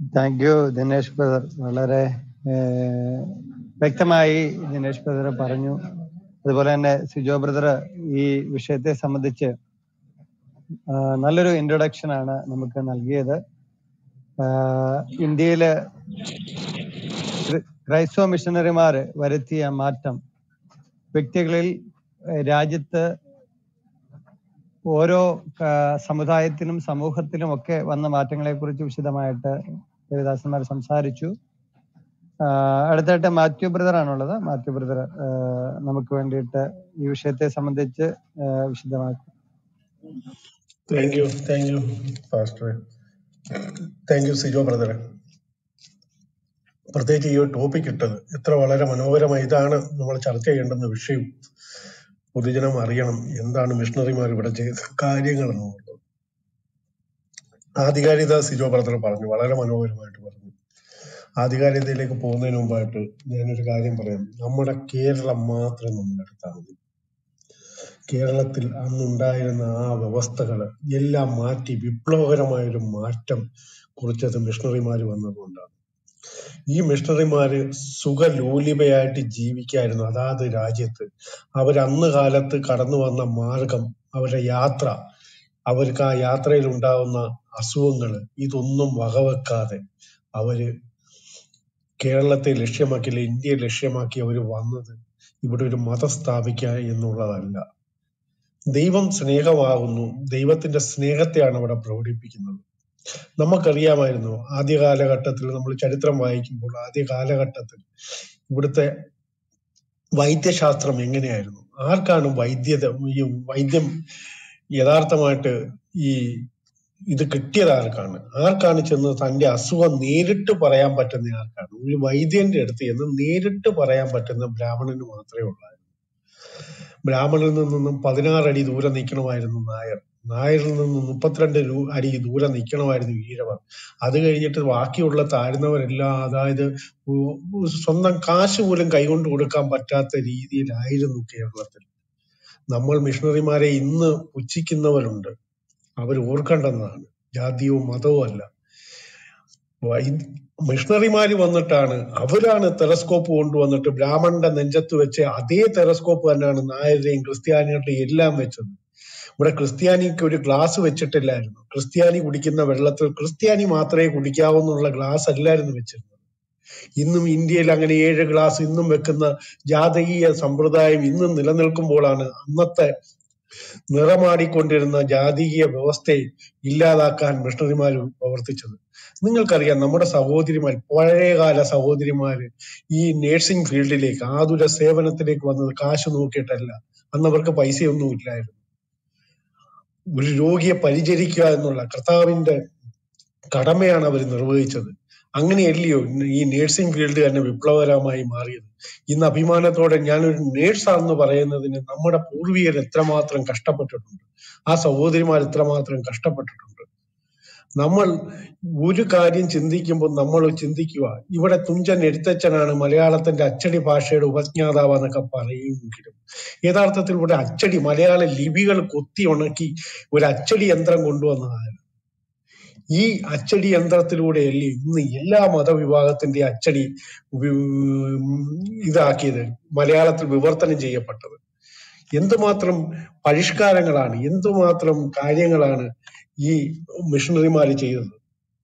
Thank you Dinesh brother വളരെ ഏഹ്, വ്യക്തമായി Dinesh brother പറഞ്ഞു അതുപോലെ തന്നെ സിജോ ബ്രദർ ഈ വിഷയത്തെ സംബന്ധിച്ച് ആ, നല്ലൊരു ഇൻട്രൊഡക്ഷൻ ആണ് നമുക്ക് നൽകിയത് ആ, ഇന്ത്യയില് ക്രി- ക്രൈസ്തവ മിഷണറിമാർ വരുത്തിയ മാറ്റം വ്യക്തികളിൽ ഏഹ്, രാജ്യത്ത് ഓരോ ആ, സമുദായത്തിലും സമൂഹത്തിലും ഒക്കെ വന്ന മാറ്റങ്ങളെ കുറിച്ച് വിശദമായിട്ട് ദേവദാസന്മാർ സംസാരിച്ചു ആ, അടുത്തായിട്ട് മാത്യു ബ്രദർ ആണുള്ളത് മാത്യു ബ്രദർ നമുക്ക് വേണ്ടിയിട്ട് ഈ വിഷയത്തെ സംബന്ധിച്ച് ആ, വിശദമാക്കും thank you thank you pastor thank you Sijo ബ്രദറെ പ്രത്യേകിച്ച് ഈ ഒരു ടോപ്പിക് ഇട്ടത് എത്ര വളരെ മനോഹരമായി ഇതാണ് നമ്മൾ ചർച്ച ചെയ്യേണ്ടുന്ന വിഷയം പൊതുജനം അറിയണം എന്താണ് മിഷണറിമാർ ഇവിടെ ചെയ്ത കാര്യങ്ങൾ എന്നുള്ളത് ആധികാരികത സിജോ ബ്രദർ പറഞ്ഞു വളരെ മനോഹരമായിട്ട് പറഞ്ഞു ആധികാരികതയിലേക്ക് പോകുന്നതിന് മുമ്പായിട്ട് ഞാനൊരു കാര്യം പറയാം നമ്മുടെ കേരളം മാത്രം നമ്മൾ എടുത്താൽ മതി കേരളത്തിൽ അന്നുണ്ടായിരുന്ന ആ വ്യവസ്ഥകൾ എല്ലാം മാറ്റി വിപ്ലവകരമായൊരു മാറ്റം കുറിച്ചത് മിഷണറിമാർ വന്നതുകൊണ്ടാണ് ഈ മിഷണറിമാര് സുഖലോലിപയായിട്ട് ജീവിക്കായിരുന്നു അതാത് രാജ്യത്ത് അവർ അന്ന് കാലത്ത് കടന്നു വന്ന മാർഗം അവരുടെ യാത്ര അവർക്ക് ആ യാത്രയിൽ ഉണ്ടാവുന്ന അസുഖങ്ങൾ ഇതൊന്നും വകവെക്കാതെ അവര് കേരളത്തെ ലക്ഷ്യമാക്കിയില്ല ഇന്ത്യയെ ലക്ഷ്യമാക്കി അവർ വന്നത് ഇവിടെ ഒരു മതം സ്ഥാപിക്കുക എന്നുള്ളതല്ല ദൈവം സ്നേഹമാകുന്നു ദൈവത്തിന്റെ സ്നേഹത്തെയാണ് അവിടെ പ്രകടിപ്പിക്കുന്നത് നമുക്കറിയാമായിരുന്നു ആദ്യ കാലഘട്ടത്തിൽ നമ്മൾ ചരിത്രം വായിക്കുമ്പോൾ ആദ്യ കാലഘട്ടത്തിൽ ഇവിടുത്തെ വൈദ്യശാസ്ത്രം എങ്ങനെയായിരുന്നു ആർക്കാണ് വൈദ്യത ഈ വൈദ്യം യഥാർത്ഥമായിട്ട് ഈ ഇത് കിട്ടിയത് ആർക്കാണ് ആർക്കാണ് ചെന്ന് തന്റെ അസുഖം നേരിട്ട് പറയാൻ പറ്റുന്ന ആർക്കാണ് ഒരു വൈദ്യന്റെ അടുത്ത് ചെന്ന് നേരിട്ട് പറയാൻ പറ്റുന്ന ബ്രാഹ്മണന് മാത്രമേ ഉള്ളായിരുന്നു ബ്രാഹ്മണനിൽ നിന്നും പതിനാറ് അടി ദൂരെ നിൽക്കണമായിരുന്നു നായർ നായരിൽ നിന്ന് മുപ്പത്തിരണ്ട് രൂ- അടി ദൂരെ നിൽക്കണമായിരുന്നു ഈഴവർ അത് കഴിഞ്ഞിട്ട് ബാക്കിയുള്ള താഴ്ന്നവരെല്ലാം അതായത് ഉ- ഉ- സ്വന്തം കാശ് പോലും കൈകൊണ്ട് കൊടുക്കാൻ പറ്റാത്ത രീതിയിലായിരുന്നു കേരളത്തിൽ നമ്മൾ മിഷണറിമാരെ ഇന്ന് പുച്ഛിക്കുന്നവരുണ്ട് അവർ ഓർക്കേണ്ടതാണ് ജാതിയോ മതവും അല്ല വൈദ് മിഷണറിമാര് വന്നിട്ടാണ് അവരാണ് ടെലസ്കോപ്പ് കൊണ്ടുവന്നിട്ട് ബ്രാഹ്മണന്റെ നെഞ്ചത്ത് വെച്ച് അതേ ടെലസ്കോപ്പ് തന്നെയാണ് നായരുടെയും ക്രിസ്ത്യാനികളുടെയും എല്ലാം വെച്ചത് ഇവിടെ ക്രിസ്ത്യാനിക്ക് ഒരു ഗ്ലാസ് വെച്ചിട്ടില്ലായിരുന്നു ക്രിസ്ത്യാനി കുടിക്കുന്ന വെള്ളത്തിൽ ക്രിസ്ത്യാനി മാത്രമേ കുടിക്കാവുന്നുള്ള ഗ്ലാസ് അല്ലായിരുന്നു വെച്ചിരുന്നത് ഇന്നും ഇന്ത്യയിൽ അങ്ങനെ ഏഴ് ഗ്ലാസ് ഇന്നും വെക്കുന്ന ജാതകീയ സമ്പ്രദായം ഇന്നും നിലനിൽക്കുമ്പോഴാണ് അന്നത്തെ നിറമാടിക്കൊണ്ടിരുന്ന ജാതീയ വ്യവസ്ഥയെ ഇല്ലാതാക്കാൻ മിഷണറിമാർ പ്രവർത്തിച്ചത് നിങ്ങൾക്കറിയാം നമ്മുടെ സഹോദരിമാർ പഴയകാല സഹോദരിമാര് ഈ നേഴ്സിംഗ് ഫീൽഡിലേക്ക് ആതുര സേവനത്തിലേക്ക് വന്നത് കാശ് നോക്കിയിട്ടല്ല അന്ന് അവർക്ക് പൈസയൊന്നും ഇല്ലായിരുന്നു ഒരു രോഗിയെ പരിചരിക്കുക എന്നുള്ള കർത്താവിന്റെ കടമയാണ് അവർ നിർവഹിച്ചത് അങ്ങനെയല്ലയോ ഇന്ന് ഈ നേഴ്സിംഗ് ഫീൽഡ് തന്നെ വിപ്ലവകരമായി മാറിയത് ഇന്ന് അഭിമാനത്തോടെ ഞാനൊരു നേഴ്സാണെന്ന് പറയുന്നതിന് നമ്മുടെ പൂർവികർ എത്രമാത്രം കഷ്ടപ്പെട്ടിട്ടുണ്ട് ആ സഹോദരിമാർ എത്രമാത്രം കഷ്ടപ്പെട്ടിട്ടുണ്ട് നമ്മൾ ഒരു കാര്യം ചിന്തിക്കുമ്പോൾ നമ്മൾ ചിന്തിക്കുക ഇവിടെ തുഞ്ചൻ എഴുത്തച്ഛനാണ് മലയാളത്തിന്റെ അച്ചടി ഭാഷയുടെ ഉപജ്ഞാതാവ് എന്നൊക്കെ പറയുമെങ്കിലും യഥാർത്ഥത്തിൽ ഇവിടെ അച്ചടി മലയാള ലിപികൾ കൊത്തി ഉണക്കി ഒരു അച്ചടി യന്ത്രം കൊണ്ടുവന്നതാണ് ഈ അച്ചടി യന്ത്രത്തിലൂടെയല്ലേ ഇന്ന് എല്ലാ മതവിഭാഗത്തിന്റെ അച്ചടി ഉപ- ഇതാക്കിയത് മലയാളത്തിൽ വിവർത്തനം ചെയ്യപ്പെട്ടത് എന്തുമാത്രം പരിഷ്കാരങ്ങളാണ് എന്തുമാത്രം കാര്യങ്ങളാണ് ഈ മിഷണറിമാര് ചെയ്തത്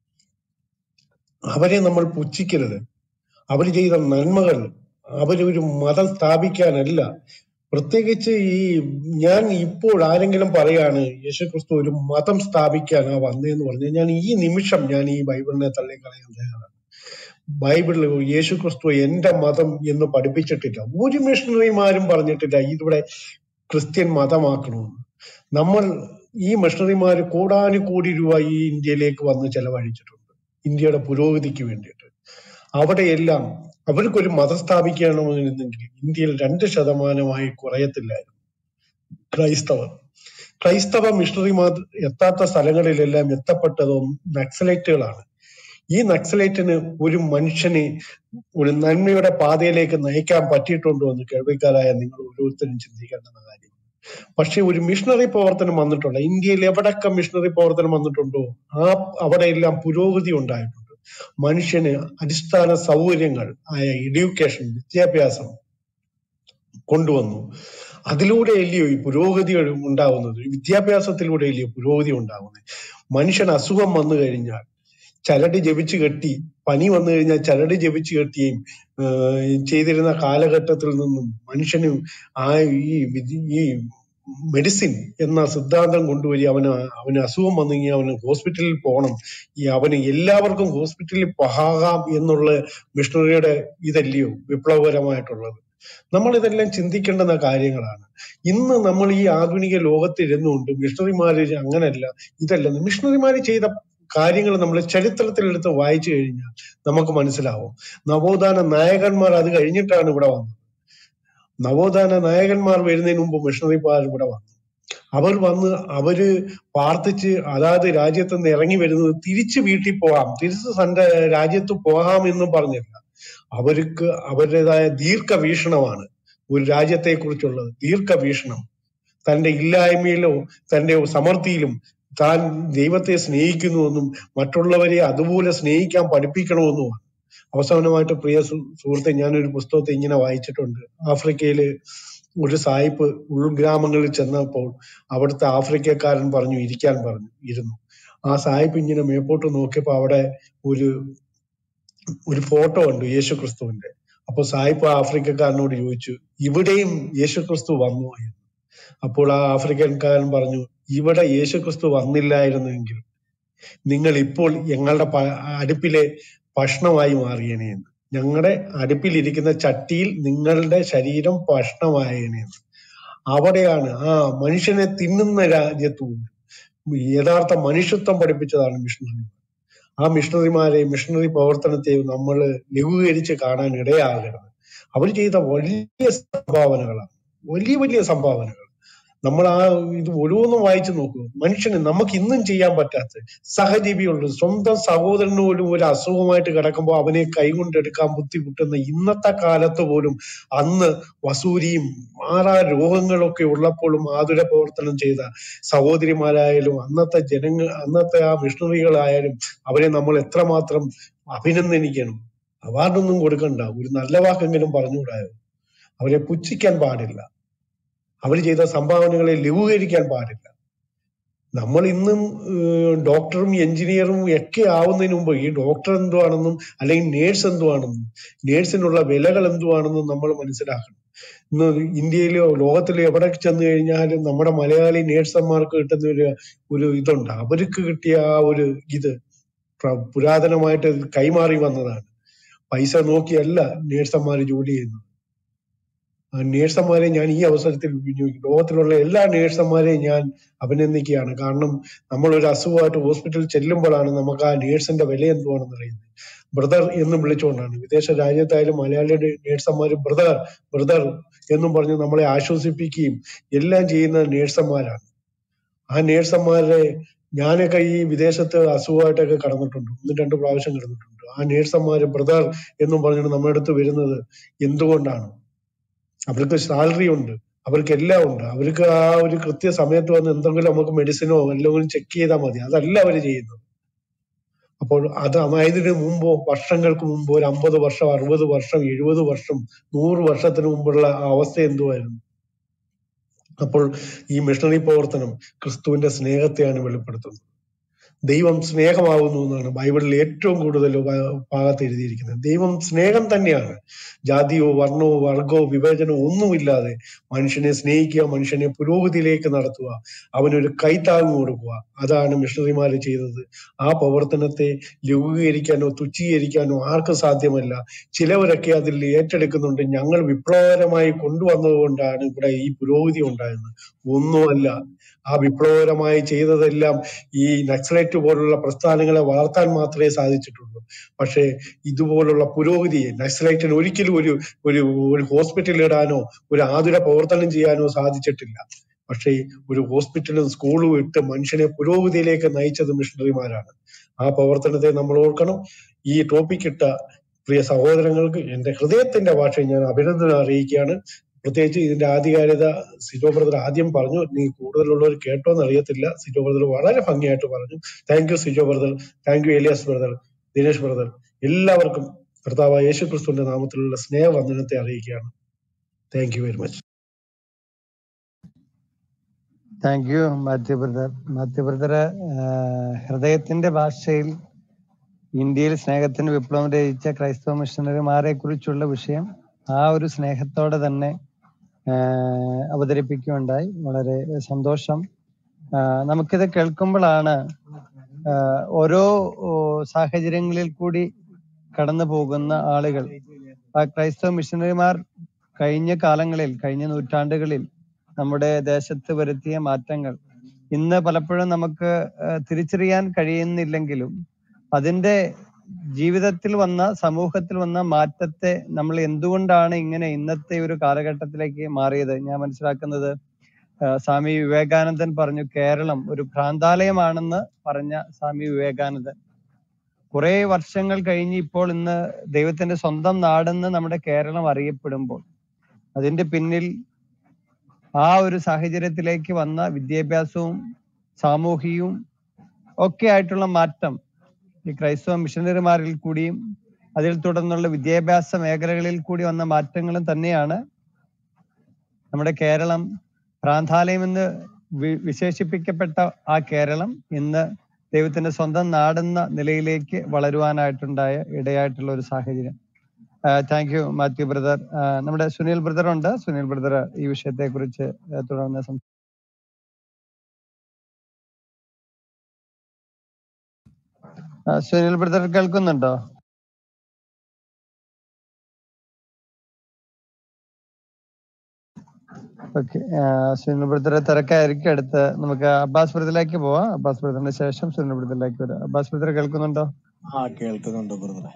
അവരെ നമ്മൾ പുച്ഛിക്കരുത് അവർ ചെയ്ത നന്മകൾ അവരൊരു മതം സ്ഥാപിക്കാനല്ല പ്രത്യേകിച്ച് ഈ ഞാൻ ഇപ്പോൾ ആരെങ്കിലും പറയാണ് യേശുക്രിസ്തു ഒരു മതം സ്ഥാപിക്കാനാ വന്നതെന്ന് പറഞ്ഞു ഞാൻ ഈ നിമിഷം ഞാൻ ഈ ബൈബിളിനെ തള്ളിക്കളയാൻ തയ്യാറാണ് ബൈബിളിൽ യേശുക്രിസ്തു എന്റെ മതം എന്ന് പഠിപ്പിച്ചിട്ടില്ല ഒരു മിഷണറിമാരും പറഞ്ഞിട്ടില്ല ഇതിവിടെ ക്രിസ്ത്യൻ മതമാക്കണമെന്ന് നമ്മൾ ഈ മിഷണറിമാര് കോടാനുകോടി രൂപ ഈ ഇന്ത്യയിലേക്ക് വന്ന് ചെലവഴിച്ചിട്ടുണ്ട് ഇന്ത്യയുടെ പുരോഗതിക്ക് വേണ്ടിയിട്ട് അവിടെയെല്ലാം അവർക്കൊരു മതം സ്ഥാപിക്കണമെന്നുണ്ടെങ്കിൽ ഇന്ത്യയിൽ രണ്ട് ശതമാനമായി കുറയത്തില്ലായിരുന്നു ക്രൈസ്തവർ ക്രൈസ്തവ മിഷണറിമാർ എത്താത്ത സ്ഥലങ്ങളിലെല്ലാം എത്തപ്പെട്ടതും നക്സലൈറ്റുകളാണ് ഈ നക്സലൈറ്റിന് ഒരു മനുഷ്യനെ ഒരു നന്മയുടെ പാതയിലേക്ക് നയിക്കാൻ പറ്റിയിട്ടുണ്ടോ എന്ന് കേൾവിക്കാരായ നിങ്ങൾ ഓരോരുത്തരും ചിന്തിക്കേണ്ടുന്ന കാര്യം പക്ഷെ ഒരു മിഷണറി പ്രവർത്തനം വന്നിട്ടുണ്ട് ഇന്ത്യയിൽ എവിടൊക്കെ മിഷണറി പ്രവർത്തനം വന്നിട്ടുണ്ടോ ആ അവിടെയെല്ലാം പുരോഗതി ഉണ്ടായിട്ടുണ്ട് മനുഷ്യന് അടിസ്ഥാന സൗകര്യങ്ങൾ ആയ എഡ്യൂക്കേഷൻ വിദ്യാഭ്യാസം കൊണ്ടുവന്നു അതിലൂടെ അല്ലയോ ഈ പുരോഗതി ഉണ്ടാവുന്നത് വിദ്യാഭ്യാസത്തിലൂടെ അല്ലയോ പുരോഗതി ഉണ്ടാവുന്നത് മനുഷ്യൻ അസുഖം വന്നു കഴിഞ്ഞാൽ ചരട് ജപിച്ചു കെട്ടി പനി വന്നു കഴിഞ്ഞാൽ ചരട് ജപിച്ചു കെട്ടിയും ഏഹ് ചെയ്തിരുന്ന കാലഘട്ടത്തിൽ നിന്നും മനുഷ്യന് ആ ഈ വിധി- ഈ മെഡിസിൻ എന്ന സിദ്ധാന്തം കൊണ്ടുവരി അവന് അവന് അസുഖം വന്നു കഴിഞ്ഞാൽ അവന് ഹോസ്പിറ്റലിൽ പോകണം ഈ അവന് എല്ലാവർക്കും ഹോസ്പിറ്റലിൽ പോകാം എന്നുള്ള മിഷണറിയുടെ ഇതല്ലയോ വിപ്ലവകരമായിട്ടുള്ളത് നമ്മൾ ഇതെല്ലാം ചിന്തിക്കേണ്ടുന്ന കാര്യങ്ങളാണ് ഇന്ന് നമ്മൾ ഈ ആധുനിക ലോകത്തിരുന്നുകൊണ്ട് മിഷണറിമാര് അങ്ങനല്ല ഇതല്ല മിഷണറിമാര് ചെയ്ത കാര്യങ്ങൾ നമ്മൾ ചരിത്രത്തിലെടുത്ത് വായിച്ചു കഴിഞ്ഞാൽ നമുക്ക് മനസ്സിലാവും നവോത്ഥാന നായകന്മാർ അത് കഴിഞ്ഞിട്ടാണ് ഇവിടെ വന്നത് നവോത്ഥാന നായകന്മാർ വരുന്നതിന് മുമ്പ് മിഷണറിമാർ ഇവിടെ വന്നു അവർ വന്ന് അവര് പ്രാർത്ഥിച്ച് അതാത് രാജ്യത്ത് നിന്ന് ഇറങ്ങി വരുന്നത് തിരിച്ച് വീട്ടിൽ പോകാം തിരിച്ച് തന്റെ രാജ്യത്ത് പോകാം എന്ന് പറഞ്ഞില്ല അവർക്ക് അവരുടേതായ ദീർഘവീക്ഷണമാണ് ഒരു രാജ്യത്തെ കുറിച്ചുള്ളത് ദീർഘവീക്ഷണം തന്റെ ഇല്ലായ്മയിലോ തന്റെ സമൃദ്ധിയിലും താൻ ദൈവത്തെ സ്നേഹിക്കുന്നുവെന്നും മറ്റുള്ളവരെ അതുപോലെ സ്നേഹിക്കാൻ പഠിപ്പിക്കണമെന്നുമാണ് അവസാനമായിട്ട് പ്രിയ സു- സുഹൃത്തെ ഞാനൊരു പുസ്തകത്തെ ഇങ്ങനെ വായിച്ചിട്ടുണ്ട് ആഫ്രിക്കയില് ഒരു സായിപ്പ് ഉൾഗ്രാമങ്ങളിൽ ചെന്നപ്പോൾ അവിടുത്തെ ആഫ്രിക്കക്കാരൻ പറഞ്ഞു ഇരിക്കാൻ പറഞ്ഞു ഇരുന്നു ആ സായിപ്പ് ഇങ്ങനെ മേപ്പോട്ട് നോക്കിയപ്പോ അവിടെ ഒരു ഒരു ഫോട്ടോ ഉണ്ട് യേശു ക്രിസ്തുവിന്റെ അപ്പൊ സായിപ്പ് ആ ആഫ്രിക്കക്കാരനോട് ചോദിച്ചു ഇവിടെയും യേശു ക്രിസ്തു വന്നു എന്ന് അപ്പോൾ ആ ആഫ്രിക്കൻകാരൻ പറഞ്ഞു ഇവിടെ യേശു ക്രിസ്തു വന്നില്ലായിരുന്നെങ്കിൽ നിങ്ങൾ ഇപ്പോൾ ഞങ്ങളുടെ പ- അടുപ്പിലെ ഭക്ഷണമായി മാറിയേനെ എന്ന് ഞങ്ങളുടെ അടുപ്പിലിരിക്കുന്ന ചട്ടിയിൽ നിങ്ങളുടെ ശരീരം ഭക്ഷണമായേനെ എന്ന് അവിടെയാണ് ആ മനുഷ്യനെ തിന്നുന്ന രാജ്യത്തു പോലും യഥാർത്ഥ മനുഷ്യത്വം പഠിപ്പിച്ചതാണ് മിഷണറി ആ മിഷണറിമാരെ മിഷണറി പ്രവർത്തനത്തെയും നമ്മൾ ലഘൂകരിച്ച് കാണാൻ ഇടയാകരുത് അവർ ചെയ്ത വലിയ സംഭാവനകളാണ് വലിയ വലിയ സംഭാവനകൾ നമ്മൾ ആ ഇത് ഓരോന്നും വായിച്ചു നോക്കൂ മനുഷ്യന് നമുക്ക് ഇന്നും ചെയ്യാൻ പറ്റാത്ത സഹജീവിയുള്ളൂ സ്വന്തം സഹോദരന് പോലും ഒരു അസുഖമായിട്ട് കിടക്കുമ്പോൾ അവനെ കൈകൊണ്ടെടുക്കാൻ ബുദ്ധിമുട്ടുന്ന ഇന്നത്തെ കാലത്ത് പോലും അന്ന് വസൂരിയും മാറാ രോഗങ്ങളൊക്കെ ഉള്ളപ്പോഴും ആതുര പ്രവർത്തനം ചെയ്ത സഹോദരിമാരായാലും അന്നത്തെ ജനങ്ങൾ അന്നത്തെ ആ മിഷണറികളായാലും അവരെ നമ്മൾ എത്രമാത്രം അഭിനന്ദനിക്കണം അവാർഡൊന്നും കൊടുക്കണ്ട ഒരു നല്ല വാക്കെങ്കിലും പറഞ്ഞുകൂടായോ അവരെ പുച്ഛിക്കാൻ പാടില്ല അവർ ചെയ്ത സംഭാവനകളെ ലഘൂകരിക്കാൻ പാടില്ല നമ്മൾ ഇന്നും ഏഹ്, ഡോക്ടറും എഞ്ചിനീയറും ഒക്കെ ആവുന്നതിന് മുമ്പ് ഈ ഡോക്ടർ എന്തുവാണെന്നും അല്ലെങ്കിൽ നേഴ്സ് എന്തുവാണെന്നും നേഴ്സിനുള്ള വിലകൾ എന്തുവാണെന്നും നമ്മൾ മനസ്സിലാക്കണം ഇന്ന് ഇന്ത്യയിലോ ലോകത്തിലോ എവിടെ ചെന്ന് കഴിഞ്ഞാലും നമ്മുടെ മലയാളി നേഴ്സന്മാർക്ക് കിട്ടുന്ന ഒരു ഒരു ഇതുണ്ട് അവർക്ക് കിട്ടിയ ആ ഒരു ഇത് പ്ര- പുരാതനമായിട്ട് കൈമാറി വന്നതാണ് പൈസ നോക്കിയല്ല നേഴ്സന്മാർ ജോലി ചെയ്യുന്നത് ആ നേഴ്സന്മാരെ ഞാൻ ഈ അവസരത്തിൽ വിനിയോഗിക്കും ലോകത്തിലുള്ള എല്ലാ നേഴ്സന്മാരെയും ഞാൻ അഭിനന്ദിക്കുകയാണ് കാരണം നമ്മൾ ഒരു അസുഖമായിട്ട് ഹോസ്പിറ്റലിൽ ചെല്ലുമ്പോഴാണ് നമുക്ക് ആ നേഴ്സിന്റെ വില എന്തുവാണെന്ന് അറിയുന്നത് ബ്രദർ എന്ന് വിളിച്ചുകൊണ്ടാണ് വിദേശ രാജ്യത്തായാലും മലയാളി നേഴ്സന്മാർ ബ്രദർ ബ്രദർ എന്നും പറഞ്ഞ് നമ്മളെ ആശ്വസിപ്പിക്കുകയും എല്ലാം ചെയ്യുന്ന നേഴ്സന്മാരാണ് ആ നേഴ്സന്മാരെ ഞാനൊക്കെ ഈ വിദേശത്ത് അസുഖമായിട്ടൊക്കെ കടന്നിട്ടുണ്ട് ഒന്നും രണ്ട് പ്രാവശ്യം കിടന്നിട്ടുണ്ട് ആ നേഴ്സന്മാര് ബ്രദർ എന്നും പറഞ്ഞിട്ട് നമ്മുടെ അടുത്ത് വരുന്നത് എന്തുകൊണ്ടാണ് അവർക്ക് സാലറി ഉണ്ട് അവർക്ക് എല്ലാം ഉണ്ട് അവർക്ക് ആ ഒരു കൃത്യ സമയത്ത് വന്ന് എന്തെങ്കിലും നമുക്ക് മെഡിസിനോ വല്ലതും ചെക്ക് ചെയ്താൽ മതി അതല്ല അവർ ചെയ്യുന്നത് അപ്പോൾ അത് അതിന് മുമ്പോ വർഷങ്ങൾക്ക് മുമ്പ് ഒരു അമ്പത് വർഷം അറുപത് വർഷം എഴുപത് വർഷം നൂറ് വർഷത്തിന് മുമ്പുള്ള ആ അവസ്ഥ എന്തുവായിരുന്നു അപ്പോൾ ഈ മിഷണറി പ്രവർത്തനം ക്രിസ്തുവിന്റെ സ്നേഹത്തെയാണ് വെളിപ്പെടുത്തുന്നത് ദൈവം സ്നേഹമാകുന്നു എന്നാണ് ബൈബിളിൽ ഏറ്റവും കൂടുതൽ ഭ- ഭാഗത്ത് എഴുതിയിരിക്കുന്നത് ദൈവം സ്നേഹം തന്നെയാണ് ജാതിയോ വർണ്ണമോ വർഗമോ വിവേചനമോ ഒന്നുമില്ലാതെ മനുഷ്യനെ സ്നേഹിക്കുക മനുഷ്യനെ പുരോഗതിയിലേക്ക് നടത്തുക അവനൊരു കൈത്താങ്ങ് കൊടുക്കുക അതാണ് മിഷണറിമാർ ചെയ്തത് ആ പ്രവർത്തനത്തെ ലഘൂകരിക്കാനോ തുച്ഛീകരിക്കാനോ ആർക്കും സാധ്യമല്ല ചിലവരൊക്കെ അതിൽ ഏറ്റെടുക്കുന്നുണ്ട് ഞങ്ങൾ വിപ്ലവകരമായി കൊണ്ടുവന്നതുകൊണ്ടാണ് ഇവിടെ ഈ പുരോഗതി ഉണ്ടായത് ഒന്നുമല്ല ആ വിപ്ലവകരമായി ചെയ്തതെല്ലാം ഈ നക്സലൈറ്റ് പോലുള്ള പ്രസ്ഥാനങ്ങളെ വളർത്താൻ മാത്രമേ സാധിച്ചിട്ടുള്ളൂ പക്ഷേ ഇതുപോലുള്ള പുരോഗതിയെ നക്സലൈറ്റിന് ഒരിക്കലും ഒരു ഒരു ഒരു ഹോസ്പിറ്റലിൽ ഇടാനോ ഒരു ആതുര പ്രവർത്തനം ചെയ്യാനോ സാധിച്ചിട്ടില്ല പക്ഷേ ഒരു ഹോസ്പിറ്റലും സ്കൂളും ഇട്ട് മനുഷ്യനെ പുരോഗതിയിലേക്ക് നയിച്ചത് മിഷണറിമാരാണ് ആ പ്രവർത്തനത്തെ നമ്മൾ ഓർക്കണം ഈ ടോപ്പിക് ഇട്ട പ്രിയ സഹോദരങ്ങൾക്ക് എന്റെ ഹൃദയത്തിന്റെ ഭാഷയിൽ ഞാൻ അഭിനന്ദനം അറിയിക്കുകയാണ് പ്രത്യേകിച്ച് ഇതിന്റെ ആധികാരികത സിജോ ബ്രദർ ആദ്യം പറഞ്ഞു നീ കൂടുതലുള്ളവർ കേട്ടോ എന്ന് അറിയത്തില്ല സിജോ ബ്രദർ വളരെ ഭംഗിയായിട്ട് പറഞ്ഞു thank you Sijo brother thank you Elias brother Dinesh brother എല്ലാവർക്കും കർത്താവ് യേശു ക്രിസ്തുവിന്റെ നാമത്തിലുള്ള സ്നേഹവന്ദനത്തെ അറിയിക്കുകയാണ് thank you very much thank you Mathew brother Mathew brother ഹൃദയത്തിന്റെ ഭാഷയിൽ ഇന്ത്യയിൽ സ്നേഹത്തിന് വിപ്ലവം രചിച്ച ക്രൈസ്തവ മിഷണറിമാരെ കുറിച്ചുള്ള വിഷയം ആ ഒരു സ്നേഹത്തോടെ തന്നെ ആഹ് അവതരിപ്പിക്കുകയുണ്ടായി വളരെ സന്തോഷം ആഹ് നമുക്കിത് കേൾക്കുമ്പോഴാണ് ആഹ് ഓരോ ഓ, സാഹചര്യങ്ങളിൽ കൂടി കടന്നു പോകുന്ന ആളുകൾ ആ ക്രൈസ്തവ മിഷണറിമാർ കഴിഞ്ഞ കാലങ്ങളിൽ കഴിഞ്ഞ നൂറ്റാണ്ടുകളിൽ നമ്മുടെ ദേശത്ത് വരുത്തിയ മാറ്റങ്ങൾ ഇന്ന് പലപ്പോഴും നമുക്ക് ആഹ് തിരിച്ചറിയാൻ കഴിയുന്നില്ലെങ്കിലും അതിന്റെ ജീവിതത്തിൽ വന്ന സമൂഹത്തിൽ വന്ന മാറ്റത്തെ നമ്മൾ എന്തുകൊണ്ടാണ് ഇങ്ങനെ ഇന്നത്തെ ഒരു കാലഘട്ടത്തിലേക്ക് മാറിയത് ഞാൻ മനസ്സിലാക്കുന്നത് ആഹ് സ്വാമി വിവേകാനന്ദൻ പറഞ്ഞു കേരളം ഒരു ഭ്രാന്താലയമാണെന്ന് പറഞ്ഞ സ്വാമി വിവേകാനന്ദൻ കുറെ വർഷങ്ങൾ കഴിഞ്ഞ് ഇപ്പോൾ ഇന്ന് ദൈവത്തിന്റെ സ്വന്തം നാടെന്ന് നമ്മുടെ കേരളം അറിയപ്പെടുമ്പോൾ അതിന്റെ പിന്നിൽ ആ ഒരു സാഹചര്യത്തിലേക്ക് വന്ന വിദ്യാഭ്യാസവും സാമൂഹികവും ഒക്കെ ആയിട്ടുള്ള മാറ്റം ഈ ക്രൈസ്തവ മിഷണറിമാരിൽ കൂടിയും അതിൽ തുടർന്നുള്ള വിദ്യാഭ്യാസ മേഖലകളിൽ കൂടി വന്ന മാറ്റങ്ങളും തന്നെയാണ് നമ്മുടെ കേരളം ഭ്രാന്താലയം എന്ന് വി- വിശേഷിപ്പിക്കപ്പെട്ട ആ കേരളം ഇന്ന് ദൈവത്തിന്റെ സ്വന്തം നാടെന്ന നിലയിലേക്ക് വളരുവാനായിട്ടുണ്ടായ ഇടയായിട്ടുള്ള ഒരു സാഹചര്യം താങ്ക് യു മാത്യു ബ്രദർ നമ്മുടെ സുനിൽ ബ്രദർ ഉണ്ട് സുനിൽ ബ്രദർ ഈ വിഷയത്തെ കുറിച്ച് തുടർന്ന് സം- ആ, സുനിൽ ബ്രദർ കേൾക്കുന്നുണ്ടോ ഓക്കെ സുനിൽ ബ്രദർ തിരക്കായിരിക്കും അടുത്ത് നമുക്ക് അബ്ബാസ് ബ്രദറിലേക്ക് പോവാം അബ്ബാസ് ബ്രദറിന് ശേഷം സുനിൽ ബ്രദറിലേക്ക് വരാം അബ്ബാസ് ബ്രദർ കേൾക്കുന്നുണ്ടോ ആ കേൾക്കുന്നുണ്ട് ബ്രദറെ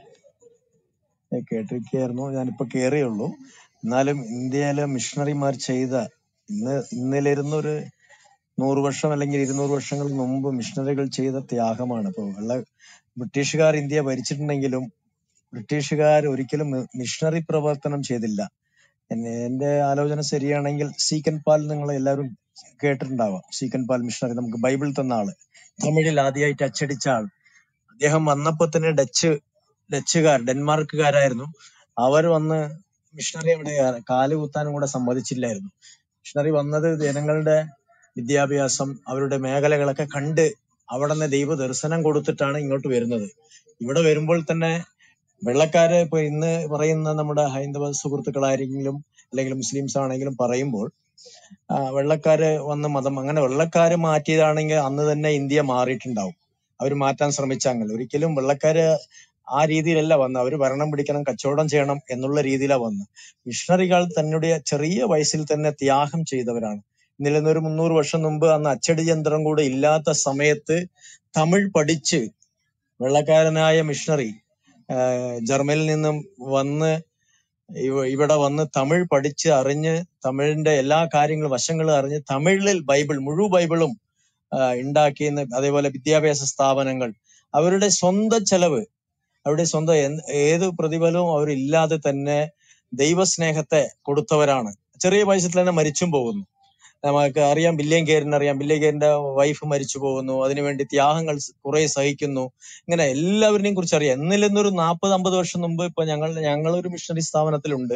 ഏ, കേട്ടിരിക്കുകയായിരുന്നു ഞാനിപ്പോ കേറിയുള്ളൂ എന്നാലും ഇന്ത്യയിലെ മിഷണറിമാർ ചെയ്ത ഇന്ന് ഇന്നലിരുന്ന ഒരു നൂറ് വർഷം അല്ലെങ്കിൽ ഇരുന്നൂറ് വർഷങ്ങൾ മുമ്പ് മിഷണറികൾ ചെയ്ത ത്യാഗമാണ് ഇപ്പൊ വെള്ള ബ്രിട്ടീഷുകാർ ഇന്ത്യ ഭരിച്ചിട്ടുണ്ടെങ്കിലും ബ്രിട്ടീഷുകാർ ഒരിക്കലും മി- മിഷണറി പ്രവർത്തനം ചെയ്തില്ല എന്നെ എന്റെ ആലോചന ശരിയാണെങ്കിൽ സീക്കൻ പാൽ നിങ്ങൾ എല്ലാവരും കേട്ടിട്ടുണ്ടാവാം സീക്കൻ പാൽ മിഷണറി നമുക്ക് ബൈബിൾ തന്ന ആള് തമിഴിൽ ആദ്യമായിട്ട് അച്ചടിച്ച ആൾ അദ്ദേഹം വന്നപ്പോ തന്നെ ഡച്ച് ഡച്ചുകാർ ഡെൻമാർക്കുകാരായിരുന്നു അവർ വന്ന് മിഷണറി അവിടെ കാല് കുത്താനും കൂടെ സമ്മതിച്ചില്ലായിരുന്നു മിഷണറി വന്നത് ജനങ്ങളുടെ വിദ്യാഭ്യാസം അവരുടെ മേഖലകളൊക്കെ കണ്ട് അവിടെ നിന്ന് ദൈവ ദർശനം കൊടുത്തിട്ടാണ് ഇങ്ങോട്ട് വരുന്നത് ഇവിടെ വരുമ്പോൾ തന്നെ വെള്ളക്കാര് ഇപ്പൊ ഇന്ന് പറയുന്ന നമ്മുടെ ഹൈന്ദവ സുഹൃത്തുക്കളാരെങ്കിലും അല്ലെങ്കിൽ മുസ്ലിംസ് ആണെങ്കിലും പറയുമ്പോൾ ആ, വെള്ളക്കാര് വന്ന് മതം അങ്ങനെ വെള്ളക്കാര് മാറ്റിയതാണെങ്കിൽ അന്ന് തന്നെ ഇന്ത്യ മാറിയിട്ടുണ്ടാവും അവർ മാറ്റാൻ ശ്രമിച്ചെങ്കിൽ ഒരിക്കലും വെള്ളക്കാര് ആ രീതിയിലല്ല വന്ന് അവർ ഭരണം പിടിക്കണം കച്ചവടം ചെയ്യണം എന്നുള്ള രീതിയിലാണ് വന്ന് മിഷണറികൾ തന്നുടെ ചെറിയ വയസ്സിൽ തന്നെ ത്യാഗം ചെയ്തവരാണ് ഇന്നലെ നിന്ന് ഒരു മുന്നൂറ് വർഷം മുമ്പ് അന്ന് അച്ചടി യന്ത്രം കൂടെ ഇല്ലാത്ത സമയത്ത് തമിഴ് പഠിച്ച് വെള്ളക്കാരനായ മിഷണറി ആഹ് ജർമ്മനിൽ നിന്നും വന്ന് ഇവ- ഇവിടെ വന്ന് തമിഴ് പഠിച്ച് അറിഞ്ഞ് തമിഴിന്റെ എല്ലാ കാര്യങ്ങളും വശങ്ങളും അറിഞ്ഞ് തമിഴിൽ ബൈബിൾ മുഴു ബൈബിളും ആഹ് ഉണ്ടാക്കിയെന്ന് അതേപോലെ വിദ്യാഭ്യാസ സ്ഥാപനങ്ങൾ അവരുടെ സ്വന്തം ചെലവ് അവരുടെ സ്വന്തം എന്ത് ഏത് പ്രതിഫലവും അവരില്ലാതെ തന്നെ ദൈവസ്നേഹത്തെ കൊടുത്തവരാണ് ചെറിയ വയസ്സിൽ തന്നെ മരിച്ചും പോകുന്നു നമുക്ക് അറിയാം ബില്യം കേരിന് അറിയാം ബില്യം കേരിന്റെ വൈഫ് മരിച്ചു പോകുന്നു അതിനുവേണ്ടി ത്യാഗങ്ങൾ കുറെ സഹിക്കുന്നു ഇങ്ങനെ എല്ലാവരിനെയും കുറിച്ച് അറിയാം എന്നില്ലെന്നൊരു നാൽപ്പത് അമ്പത് വർഷം മുമ്പ് ഇപ്പൊ ഞങ്ങൾ ഞങ്ങളൊരു മിഷണറി സ്ഥാപനത്തിലുണ്ട്